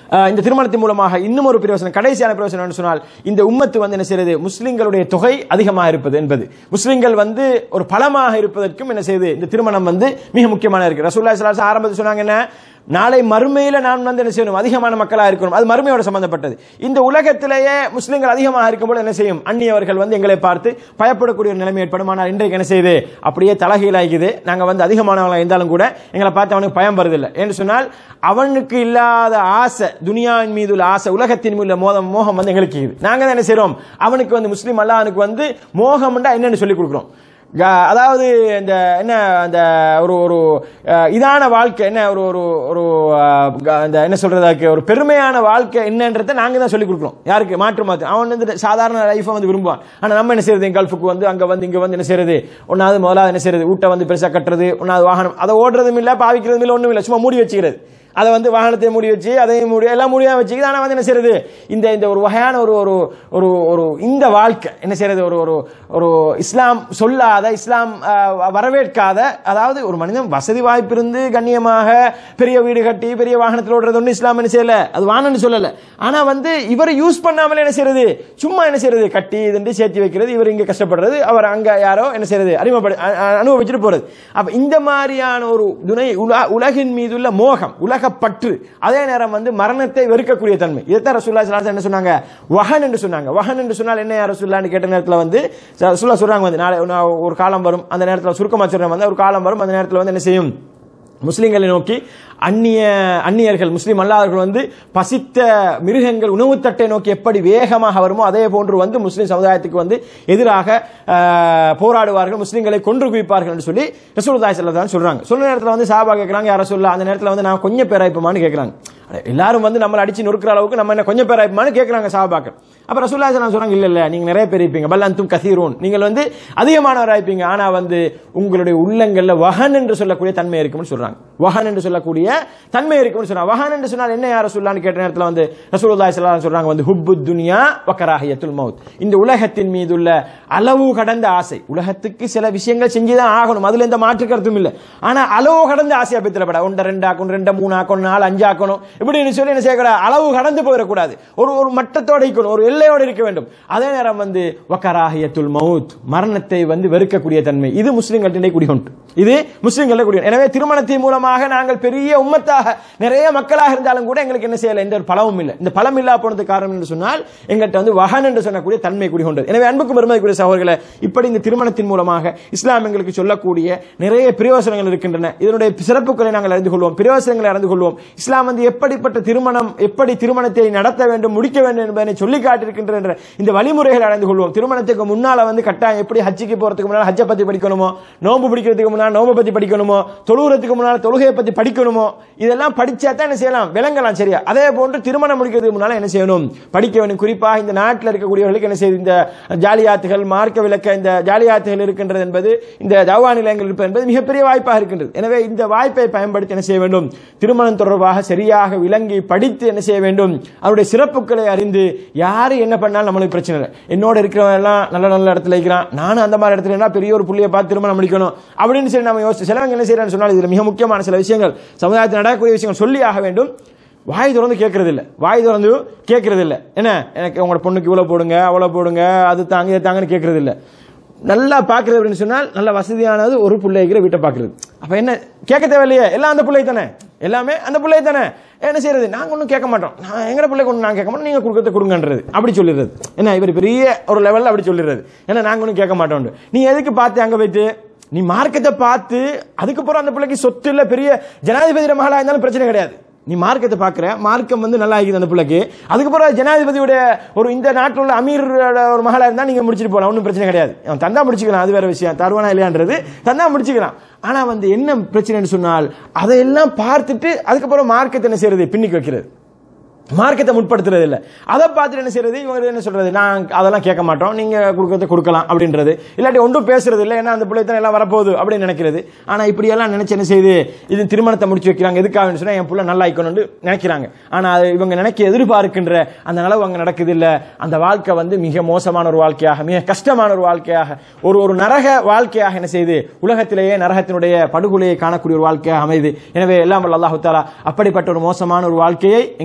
அஹ், இந்த திருமணத்தின் மூலமாக இன்னும் ஒரு பிரயோசனம் கடைசியான பிரயோசனம் என்ன சொன்னால் இந்த உம்மத்து வந்து என்ன செய்யறது முஸ்லிம்களுடைய தொகை அதிகமாக இருப்பது என்பது முஸ்லிம்கள் வந்து ஒரு பலமாக இருப்பதற்கும் என்ன செய்யுது இந்த திருமணம் வந்து மிக முக்கியமான இருக்கு ரசூல்லா ஸல்லல்லாஹு அலைஹி வஸல்லம் ஆரம்பத்தில் சொன்னாங்க என்ன நாளை மறுமையில நான் வந்து என்ன செய்யணும் அதிகமான மக்களாக இருக்கணும் அது மறுமையோட சம்பந்தப்பட்டது இந்த உலகத்திலேயே முஸ்லிம்கள் அதிகமாக இருக்கும்போது என்ன செய்யும் அந்நியவர்கள் வந்து எங்களை பார்த்து பயப்படக்கூடிய ஒரு நிலைமை ஏற்படும் ஆனால் இன்றைக்கு என்ன செய்யுது அப்படியே தலகீழாகிது நாங்க வந்து அதிகமானவங்களா இருந்தாலும் கூட எங்களை பார்த்து அவனுக்கு பயம் வருதில்லை என்று சொன்னால் அவனுக்கு இல்லாத ஆசை துனியாவின் மீது உள்ள ஆசை உலகத்தின் மீது உள்ள மோதம் மோகம் வந்து எங்களுக்கு இருக்குது நாங்க தான் என்ன செய்றோம் அவனுக்கு வந்து முஸ்லீம் அல்லாஹ்னுக்கு வந்து மோகம்ண்டா என்னன்னு சொல்லி கொடுக்குறோம் க- அதாவது இந்த என்ன அந்த ஒரு ஒரு அஹ், இதான வாழ்க்கை என்ன ஒரு ஒரு ஒரு அஹ், க- அந்த என்ன சொல்றது அதுக்கு ஒரு பெருமையான வாழ்க்கை என்னன்றதை நாங்க தான் சொல்லி கொடுக்குறோம் யாருக்கு மாற்று மாற்று அவன் வந்து சாதாரண லைஃபை வந்து விரும்புவான் ஆனா நம்ம என்ன செய்யறது கல்ஃபுக்கு வந்து அங்க வந்து இங்க வந்து என்ன செய்யறது ஒன்னாவது முதலாவது என்ன செய்யறது வீட்டை வந்து பெருசா கட்டுறது ஒன்னாவது வாகனம் அதை ஓடுறதும் இல்ல பாவிக்கிறதும் இல்ல ஒண்ணும் இல்ல சும்மா மூடி வச்சுக்கிறது அதை வந்து வாகனத்தை மூடி வச்சு அதையும் மூடி எல்லாம் மூடியா வச்சுக்கிது ஆனால் வந்து என்ன செய்யறது இந்த இந்த ஒரு வகையான ஒரு ஒரு ஒரு ஒரு இந்த வாழ்க்கை என்ன செய்யறது ஒரு ஒரு ஒரு இஸ்லாம் சொல்லாத இஸ்லாம் ஆஹ், வரவேற்காத அதாவது ஒரு மனிதன் வசதி வாய்ப்பு இருந்து கண்ணியமாக பெரிய வீடு கட்டி பெரிய வாகனத்தில் ஓடுறது ஒன்று இஸ்லாம் என்ன செய்யல அது வானன்னு சொல்லல ஆனா வந்து இவர் யூஸ் பண்ணாமலே என்ன செய்யறது சும்மா என்ன செய்யறது கட்டி இதுண்டு சேர்த்து வைக்கிறது இவர் இங்க கஷ்டப்படுறது அவர் அங்க யாரோ என்ன செய்யறது அறிமுகப்படு அ- அ- அனுபவிச்சுட்டு போறது அப்ப இந்த மாதிரியான ஒரு துணை உல- உலகின் மீதுள்ள மோகம் உலக பற்று அதே நேரம் வந்து மரணத்தை வெறுக்கக்கூடிய தன்மை இதைத்தான் ரசூல்லா ஸல்லல்லாஹு அலைஹி வஸல்லம் என்ன சொன்னாங்க வஹன் என்று சொன்னாங்க வஹன் என்று சொன்னால் என்ன யார் ரசூல்லான்னு கேட்ட நேரத்தில் வந்து ரசூல்லா சொல்றாங்க வந்து நாளை நான் ஒரு காலம் வரும் அந்த நேரத்தில் சுருக்கமா சொல்றேன் வந்து ஒரு காலம் வரும் அந்த நேரத்தில் வந்து என்ன செய்யும் முஸ்லிம்களை நோக்கி அந்நிய அந்நியர்கள் முஸ்லிம் அல்லாதவர்கள் வந்து பசித்த மிருகங்கள் உணவு தட்டை நோக்கி எப்படி வேகமாக வருமோ அதே போன்று வந்து முஸ்லிம் சமுதாயத்துக்கு வந்து எதிராக ஆஹ், போராடுவார்கள் முஸ்லிம்களை கொன்று குவிப்பார்கள் என்று சொல்லி ரசூலுல்லாஹி ஸல்லல்லாஹு அலைஹி சொல்றாங்க சொல்ற நேரத்தில் வந்து சாபா கேட்கறாங்க யார சொல்ல அந்த நேரத்தில் வந்து நான் கொஞ்சம் பேராய்ப்புமான்னு கேட்கறாங்க எல்லாரும் வந்து நம்மளை அடிச்சு நொறுக்கிற அளவுக்கு நம்ம என்ன கொஞ்சம் பேராய்ப்புமான்னு கேட்கறாங்க சாபாக்கள் அப்ப ரசூலுல்லாஹி ஸல்லல்லாஹு அலைஹி சொல்றாங்க இல்ல இல்ல நீங்க நிறைய பேர் இருப்பீங்க பல் அந்தும் கசீரூன் நீங்கள் வந்து அதிகமானவராக இருப்பீங்க ஆனா வந்து உங்களுடைய உள்ளங்கள்ல வஹன் என்று சொல்லக்கூடிய தன்மை இருக்கும்னு சொல்றாங்க வஹன் என்று சொல்லக்கூடிய தன்மை இருக்கும்னு சொல்றாங்க வஹன் என்று சொன்னால் என்ன யார சொல்லான்னு கேட்ட நேரத்தில் வந்து ரசூலுல்லாஹி ஸல்லல்லாஹு அலைஹி சொல்றாங்க வந்து ஹுப்பு துனியா வக்கராஹியத்துல் மவுத் இந்த உலகத்தின் மீதுள்ள அளவு கடந்த ஆசை உலகத்துக்கு சில விஷயங்கள் செஞ்சுதான் ஆகணும் அதுல எந்த மாற்று கருத்தும் இல்லை ஆனா அளவு கடந்த ஆசையா பித்திரப்பட ஒன்றை ரெண்டு ஆக்கணும் ரெண்டு மூணு ஆக்கணும் நாலு அஞ்சு ஆக்கணும் இப்படின்னு சொல்லி என்ன செய்யக்கூடாது அளவு கடந்து போயிடக்கூடாது ஒரு ஒரு மட்டத்தோட இருக்கணும் ஒரு எல்லையோடு இருக்க வேண்டும் அதே நேரம் வந்து வக்கராஹியத்துல் மவுத் மரணத்தை வந்து வெறுக்கக்கூடிய தன்மை இது முஸ்லிம்களிடையே குடிகொண்டு இது முஸ்லிம்கள குடி எனவே திருமணத்தின் மூலமாக நாங்கள் பெரிய உம்மத்தாக நிறைய மக்களாக இருந்தாலும் கூட எங்களுக்கு என்ன செய்யல எந்த ஒரு பலமும் இல்லை இந்த பலம் இல்லா போனதுக்கு காரணம் என்று சொன்னால் எங்கள்கிட்ட வந்து வகன் என்று சொல்லக்கூடிய தன்மை குடிகொண்டது எனவே அன்புக்கு பெருமதிக்குரிய சகோதரர்களை இப்படி இந்த திருமணத்தின் மூலமாக இஸ்லாம் எங்களுக்கு சொல்லக்கூடிய நிறைய பிரயோசனங்கள் இருக்கின்றன இதனுடைய சிறப்புகளை நாங்கள் அறிந்து கொள்வோம் பிரயோசனங்களை அறிந்து கொள்வோம் இஸ்லாம் வந்து எப்படிப்பட்ட திருமணம் எப்படி திருமணத்தை நடத்த வேண்டும் முடிக்க வேண்டும் என்பதை சொல்லி காட்டியிருக்கின்ற என்ற இந்த வழிமுறைகளை அறிந்து கொள்வோம் திருமணத்துக்கு முன்னால வந்து கட்டாயம் எப்படி ஹஜ்ஜிக்கு போறதுக்கு முன்னால் ஹஜ்ஜை பத்தி படிக்கணுமோ நோன்பு பிடிக்கிறதுக்கு முன்னால் நோன்பு பத்தி படிக்கணுமோ தொழுகிறதுக்கு முன்னால் தொழுகையை பத்தி படிக்கணுமோ இதெல்லாம் படிச்சா தான் என்ன செய்யலாம் விளங்கலாம் சரியா அதே போன்று திருமணம் முடிக்கிறதுக்கு முன்னால என்ன செய்யணும் படிக்க வேண்டும் குறிப்பாக இந்த நாட்டில் இருக்கக்கூடியவர்களுக்கு என்ன செய்யுது இந்த ஜாலியாத்துகள் மார்க்க விளக்க இந்த ஜாலியாத்துகள் இருக்கின்றது என்பது இந்த தவா நிலையங்கள் இருப்பது என்பது மிகப்பெரிய வாய்ப்பாக இருக்கின்றது எனவே இந்த வாய்ப்பை பயன்படுத்தி என்ன செய்ய வேண்டும் திருமணம் தொடர்பாக சரியாக விளங்கி படித்து என்ன செய்ய வேண்டும் அவருடைய சிறப்புகளை அறிந்து யாரு என்ன பண்ணாலும் நம்மளுக்கு பிரச்சனை இல்லை என்னோட இருக்கிறவன் எல்லாம் நல்ல நல்ல இடத்துல இருக்கிறான் நானும் அந்த மாதிரி இடத்துல இருந்தா பெரிய ஒரு புள்ளியை பார்த்து திருமணம் முடிக்கணும் அப்படின்னு சொல்லி நம்ம யோசிச்சு சிலவங்க என்ன செய்யறான்னு சொன்னால் இதுல மிக முக்கியமான சில விஷயங்கள் சமுதாயத்தில் நடக்கக்கூடிய விஷயங்கள் சொல்லி ஆக வேண்டும் வாய் திறந்து கேட்கறது இல்ல வாய் திறந்து கேட்கறது இல்ல என்ன எனக்கு உங்களோட பொண்ணுக்கு இவ்வளவு போடுங்க அவ்வளவு போடுங்க அது தாங்க இது தாங்கன்னு கேட்கறது இல்ல நல்லா பாக்குறது அப்படின்னு சொன்னால் நல்ல வசதியானது ஒரு பிள்ளை இருக்கிற வீட்டை பாக்குறது அப்ப என்ன கேட்க தேவையில்லையே எல்லாம் அந்த பிள்ளை தானே எல்லாமே அந்த பிள்ளை தானே என்ன செய்யறது நாங்க ஒன்றும் கேட்க மாட்டோம் நான் எங்கட பிள்ளைக்கு ஒன்று நான் கேட்க மாட்டோம் நீங்க கொடுக்கறத கொடுங்கன்றது அப்படி சொல்லிடுறது என்ன இவர் பெரிய ஒரு லெவல்ல அப்படி சொல்லிடுறது ஏன்னா நாங்க ஒன்றும் கேட்க மாட்டோம் நீ எதுக்கு பார்த்து அங்க போயிட்டு நீ மார்க்கத்தை பார்த்து அதுக்கப்புறம் அந்த பிள்ளைக்கு சொத்து இல்ல பெரிய ஜனாதிபதி மகளா இருந்தாலும் பிரச்சனை கிடையாது நீ மார்க்கத்தை பார்க்குற மார்க்கம் வந்து நல்லா இருக்குது அந்த பிள்ளைக்கு அதுக்கப்புறம் ஜனாதிபதியுடைய ஒரு இந்த நாட்டில் உள்ள அமீரோட ஒரு மகளா இருந்தா நீங்க முடிச்சிட்டு போகலாம் ஒன்றும் பிரச்சனை கிடையாது அவன் தந்தா முடிச்சுக்கலாம் அது வேற விஷயம் தருவானா இல்லையான்றது தந்தா முடிச்சுக்கலாம் ஆனா வந்து என்ன பிரச்சனைன்னு சொன்னால் அதையெல்லாம் பார்த்துட்டு அதுக்கப்புறம் மார்க்கத்தை என்ன செய்யறது பின்னிக்கு வைக்கிறது மார்க்கத்தை முற்படுத்துறது இல்ல அதை பார்த்துட்டு என்ன செய்யறது இவங்க என்ன சொல்றது நான் அதெல்லாம் கேட்க மாட்டோம் நீங்க கொடுக்கறத கொடுக்கலாம் அப்படின்றது இல்லாட்டி ஒன்றும் பேசுறது இல்லை ஏன்னா அந்த பிள்ளை தான் எல்லாம் வரப்போகுது அப்படின்னு நினைக்கிறது ஆனா இப்படி எல்லாம் நினைச்சு என்ன செய்யுது இது திருமணத்தை முடிச்சு வைக்கிறாங்க எதுக்காக சொன்னா என் புள்ள நல்லா இருக்கணும்னு நினைக்கிறாங்க ஆனா அது இவங்க நினைக்க எதிர்பார்க்கின்ற அந்த நிலவு அங்க நடக்குது இல்ல அந்த வாழ்க்கை வந்து மிக மோசமான ஒரு வாழ்க்கையாக மிக கஷ்டமான ஒரு வாழ்க்கையாக ஒரு ஒரு நரக வாழ்க்கையாக என்ன செய்யுது உலகத்திலேயே நரகத்தினுடைய படுகொலையை காணக்கூடிய ஒரு வாழ்க்கையாக அமைது எனவே எல்லாம் வல்ல அல்லாஹு தாலா அப்படிப்பட்ட ஒரு மோசமான ஒரு வாழ்க்கையை எங்கள் யாருக்கு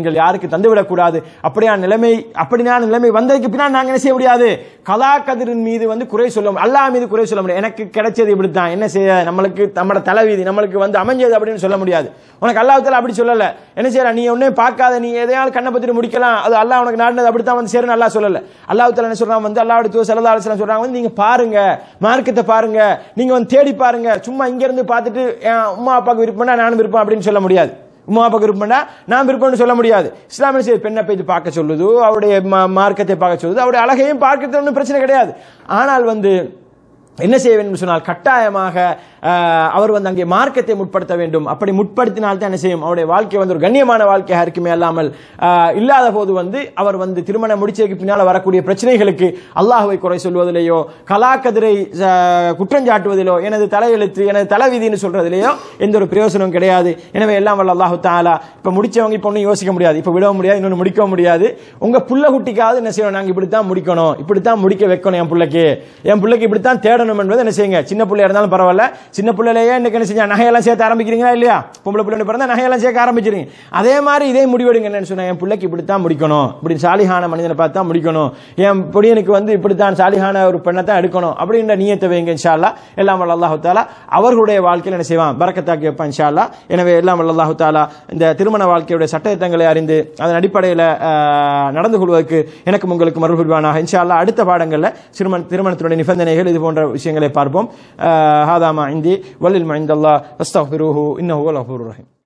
எங்களுக்கு தந்துவிடக்கூடாது அப்படியான நிலைமை அப்படியான நிலைமை வந்ததுக்கு பின்னால் நாங்க என்ன செய்ய முடியாது கலா கதிரின் மீது வந்து குறை சொல்ல முடியும் அல்லாஹ் மீது குறை சொல்ல முடியும் எனக்கு கிடைச்சது இப்படித்தான் என்ன செய்ய நம்மளுக்கு நம்மளோட தலைவிதி நம்மளுக்கு வந்து அமைஞ்சது அப்படின்னு சொல்ல முடியாது உனக்கு அல்லாஹ் அப்படி சொல்லல என்ன செய்யற நீ ஒன்னே பார்க்காத நீ எதையாவது கண்ணை பத்தி முடிக்கலாம் அது அல்லாஹ் உனக்கு நாடினது அப்படித்தான் வந்து சேரும் அல்லாஹ் சொல்லல அல்லாஹ் என்ன சொல்றான் வந்து அல்லாஹ் தூ சல்லா அலிஸ்லாம் சொல்றாங்க வந்து நீங்க பாருங்க மார்க்கத்தை பாருங்க நீங்க வந்து தேடி பாருங்க சும்மா இங்க இருந்து பார்த்துட்டு என் உமா அப்பாவுக்கு விருப்பம்னா நானும் விருப்பம் அப்படின்னு சொல்ல முடியாது உமா அப்பாவுக்கு விருப்பம்னா நான் விருப்பம்னு சொல்ல முடியாது இஸ்லாமிய செய்தி பெண்ணை போய் பார்க்க சொல்லுது அவருடைய மா- மார்க்கத்தை பார்க்க சொல்லுது அவருடைய அழகையும் பார்க்கறது ஒன்றும் பிரச்சனை கிடையாது ஆனால் வந்து என்ன செய்ய வேண்டும் என்று சொன்னால் கட்டாயமாக ஆஹ், அவர் வந்து அங்கே மார்க்கத்தை முற்படுத்த வேண்டும் அப்படி முற்படுத்தினால் தான் என்ன செய்யும் அவருடைய வாழ்க்கை வந்து ஒரு கண்ணியமான வாழ்க்கையாக இருக்குமே அல்லாமல் ஆஹ், இல்லாத போது வந்து அவர் வந்து திருமணம் முடிச்சதுக்கு பின்னால் வரக்கூடிய பிரச்சனைகளுக்கு அல்லாஹ்வை குறை சொல்வதிலேயோ கலாக்கதிரை ஆஹ், குற்றஞ்சாட்டுவதிலோ எனது தலையெழுத்து எனது தலைவிதின்னு சொல்றதிலேயோ எந்த ஒரு பிரயோசனமும் கிடையாது எனவே எல்லாம் வல்ல அல்லாஹு தாலா இப்ப முடிச்சவங்க இப்ப ஒன்றும் யோசிக்க முடியாது இப்ப விடவும் முடியாது இன்னொன்று முடிக்கவும் முடியாது உங்க புள்ள குட்டிக்காவது என்ன செய்யணும் நாங்க இப்படித்தான் முடிக்கணும் இப்படித்தான் முடிக்க வைக்கணும் என் பிள்ளைக்கு என் பிள்ளைக்கு இப்படித்தான் தேடணும் என்பது என்ன செய்யுங்க சின்ன பிள்ளையா இருந்தாலும் பரவாயில்ல சின்ன பிள்ளையிலேயே இன்னைக்கு என்ன செஞ்சா நகையெல்லாம் சேர்த்து ஆரம்பிக்கிறீங்களா இல்லையா பொம்பளை பிள்ளை பிறந்தா நகையெல்லாம் சேர்க்க ஆரம்பிச்சிருங்க அதே மாதிரி இதே முடிவெடுங்க என்னன்னு சொன்னா என் பிள்ளைக்கு இப்படித்தான் முடிக்கணும் இப்படி சாலிஹான மனிதனை பார்த்து தான் முடிக்கணும் என் பொடியனுக்கு வந்து இப்படித்தான் சாலிஹான ஒரு பெண்ணை தான் எடுக்கணும் அப்படின்ற நியத்தை வைங்க இன்ஷா அல்லாஹ் எல்லாம் வல்ல அல்லாஹு தாலா அவர்களுடைய வாழ்க்கையில் என்ன செய்வான் பரக்கத்தாக்கி வைப்பான் இன்ஷா அல்லாஹ் எனவே எல்லாம் வல்ல அல்லாஹு தாலா இந்த திருமண வாழ்க்கையுடைய சட்டத்திட்டங்களை அறிந்து அதன் அடிப்படையில் ஆஹ், நடந்து கொள்வதற்கு எனக்கும் உங்களுக்கு மறுபடி புரிவானாக இன்ஷா அல்லாஹ் அடுத்த பாடங்களில் திருமண திருமணத்தினுடைய நிபந்தனைகள் இது போன்ற விஷயங்களை பார்ப்போம் ஆஹ், ஹாதாமா இந்தி வல்லில் மைந்தல்லா அஸ்தஃபிருஹு இன்னஹு வல் கஃபூருர் ரஹீம்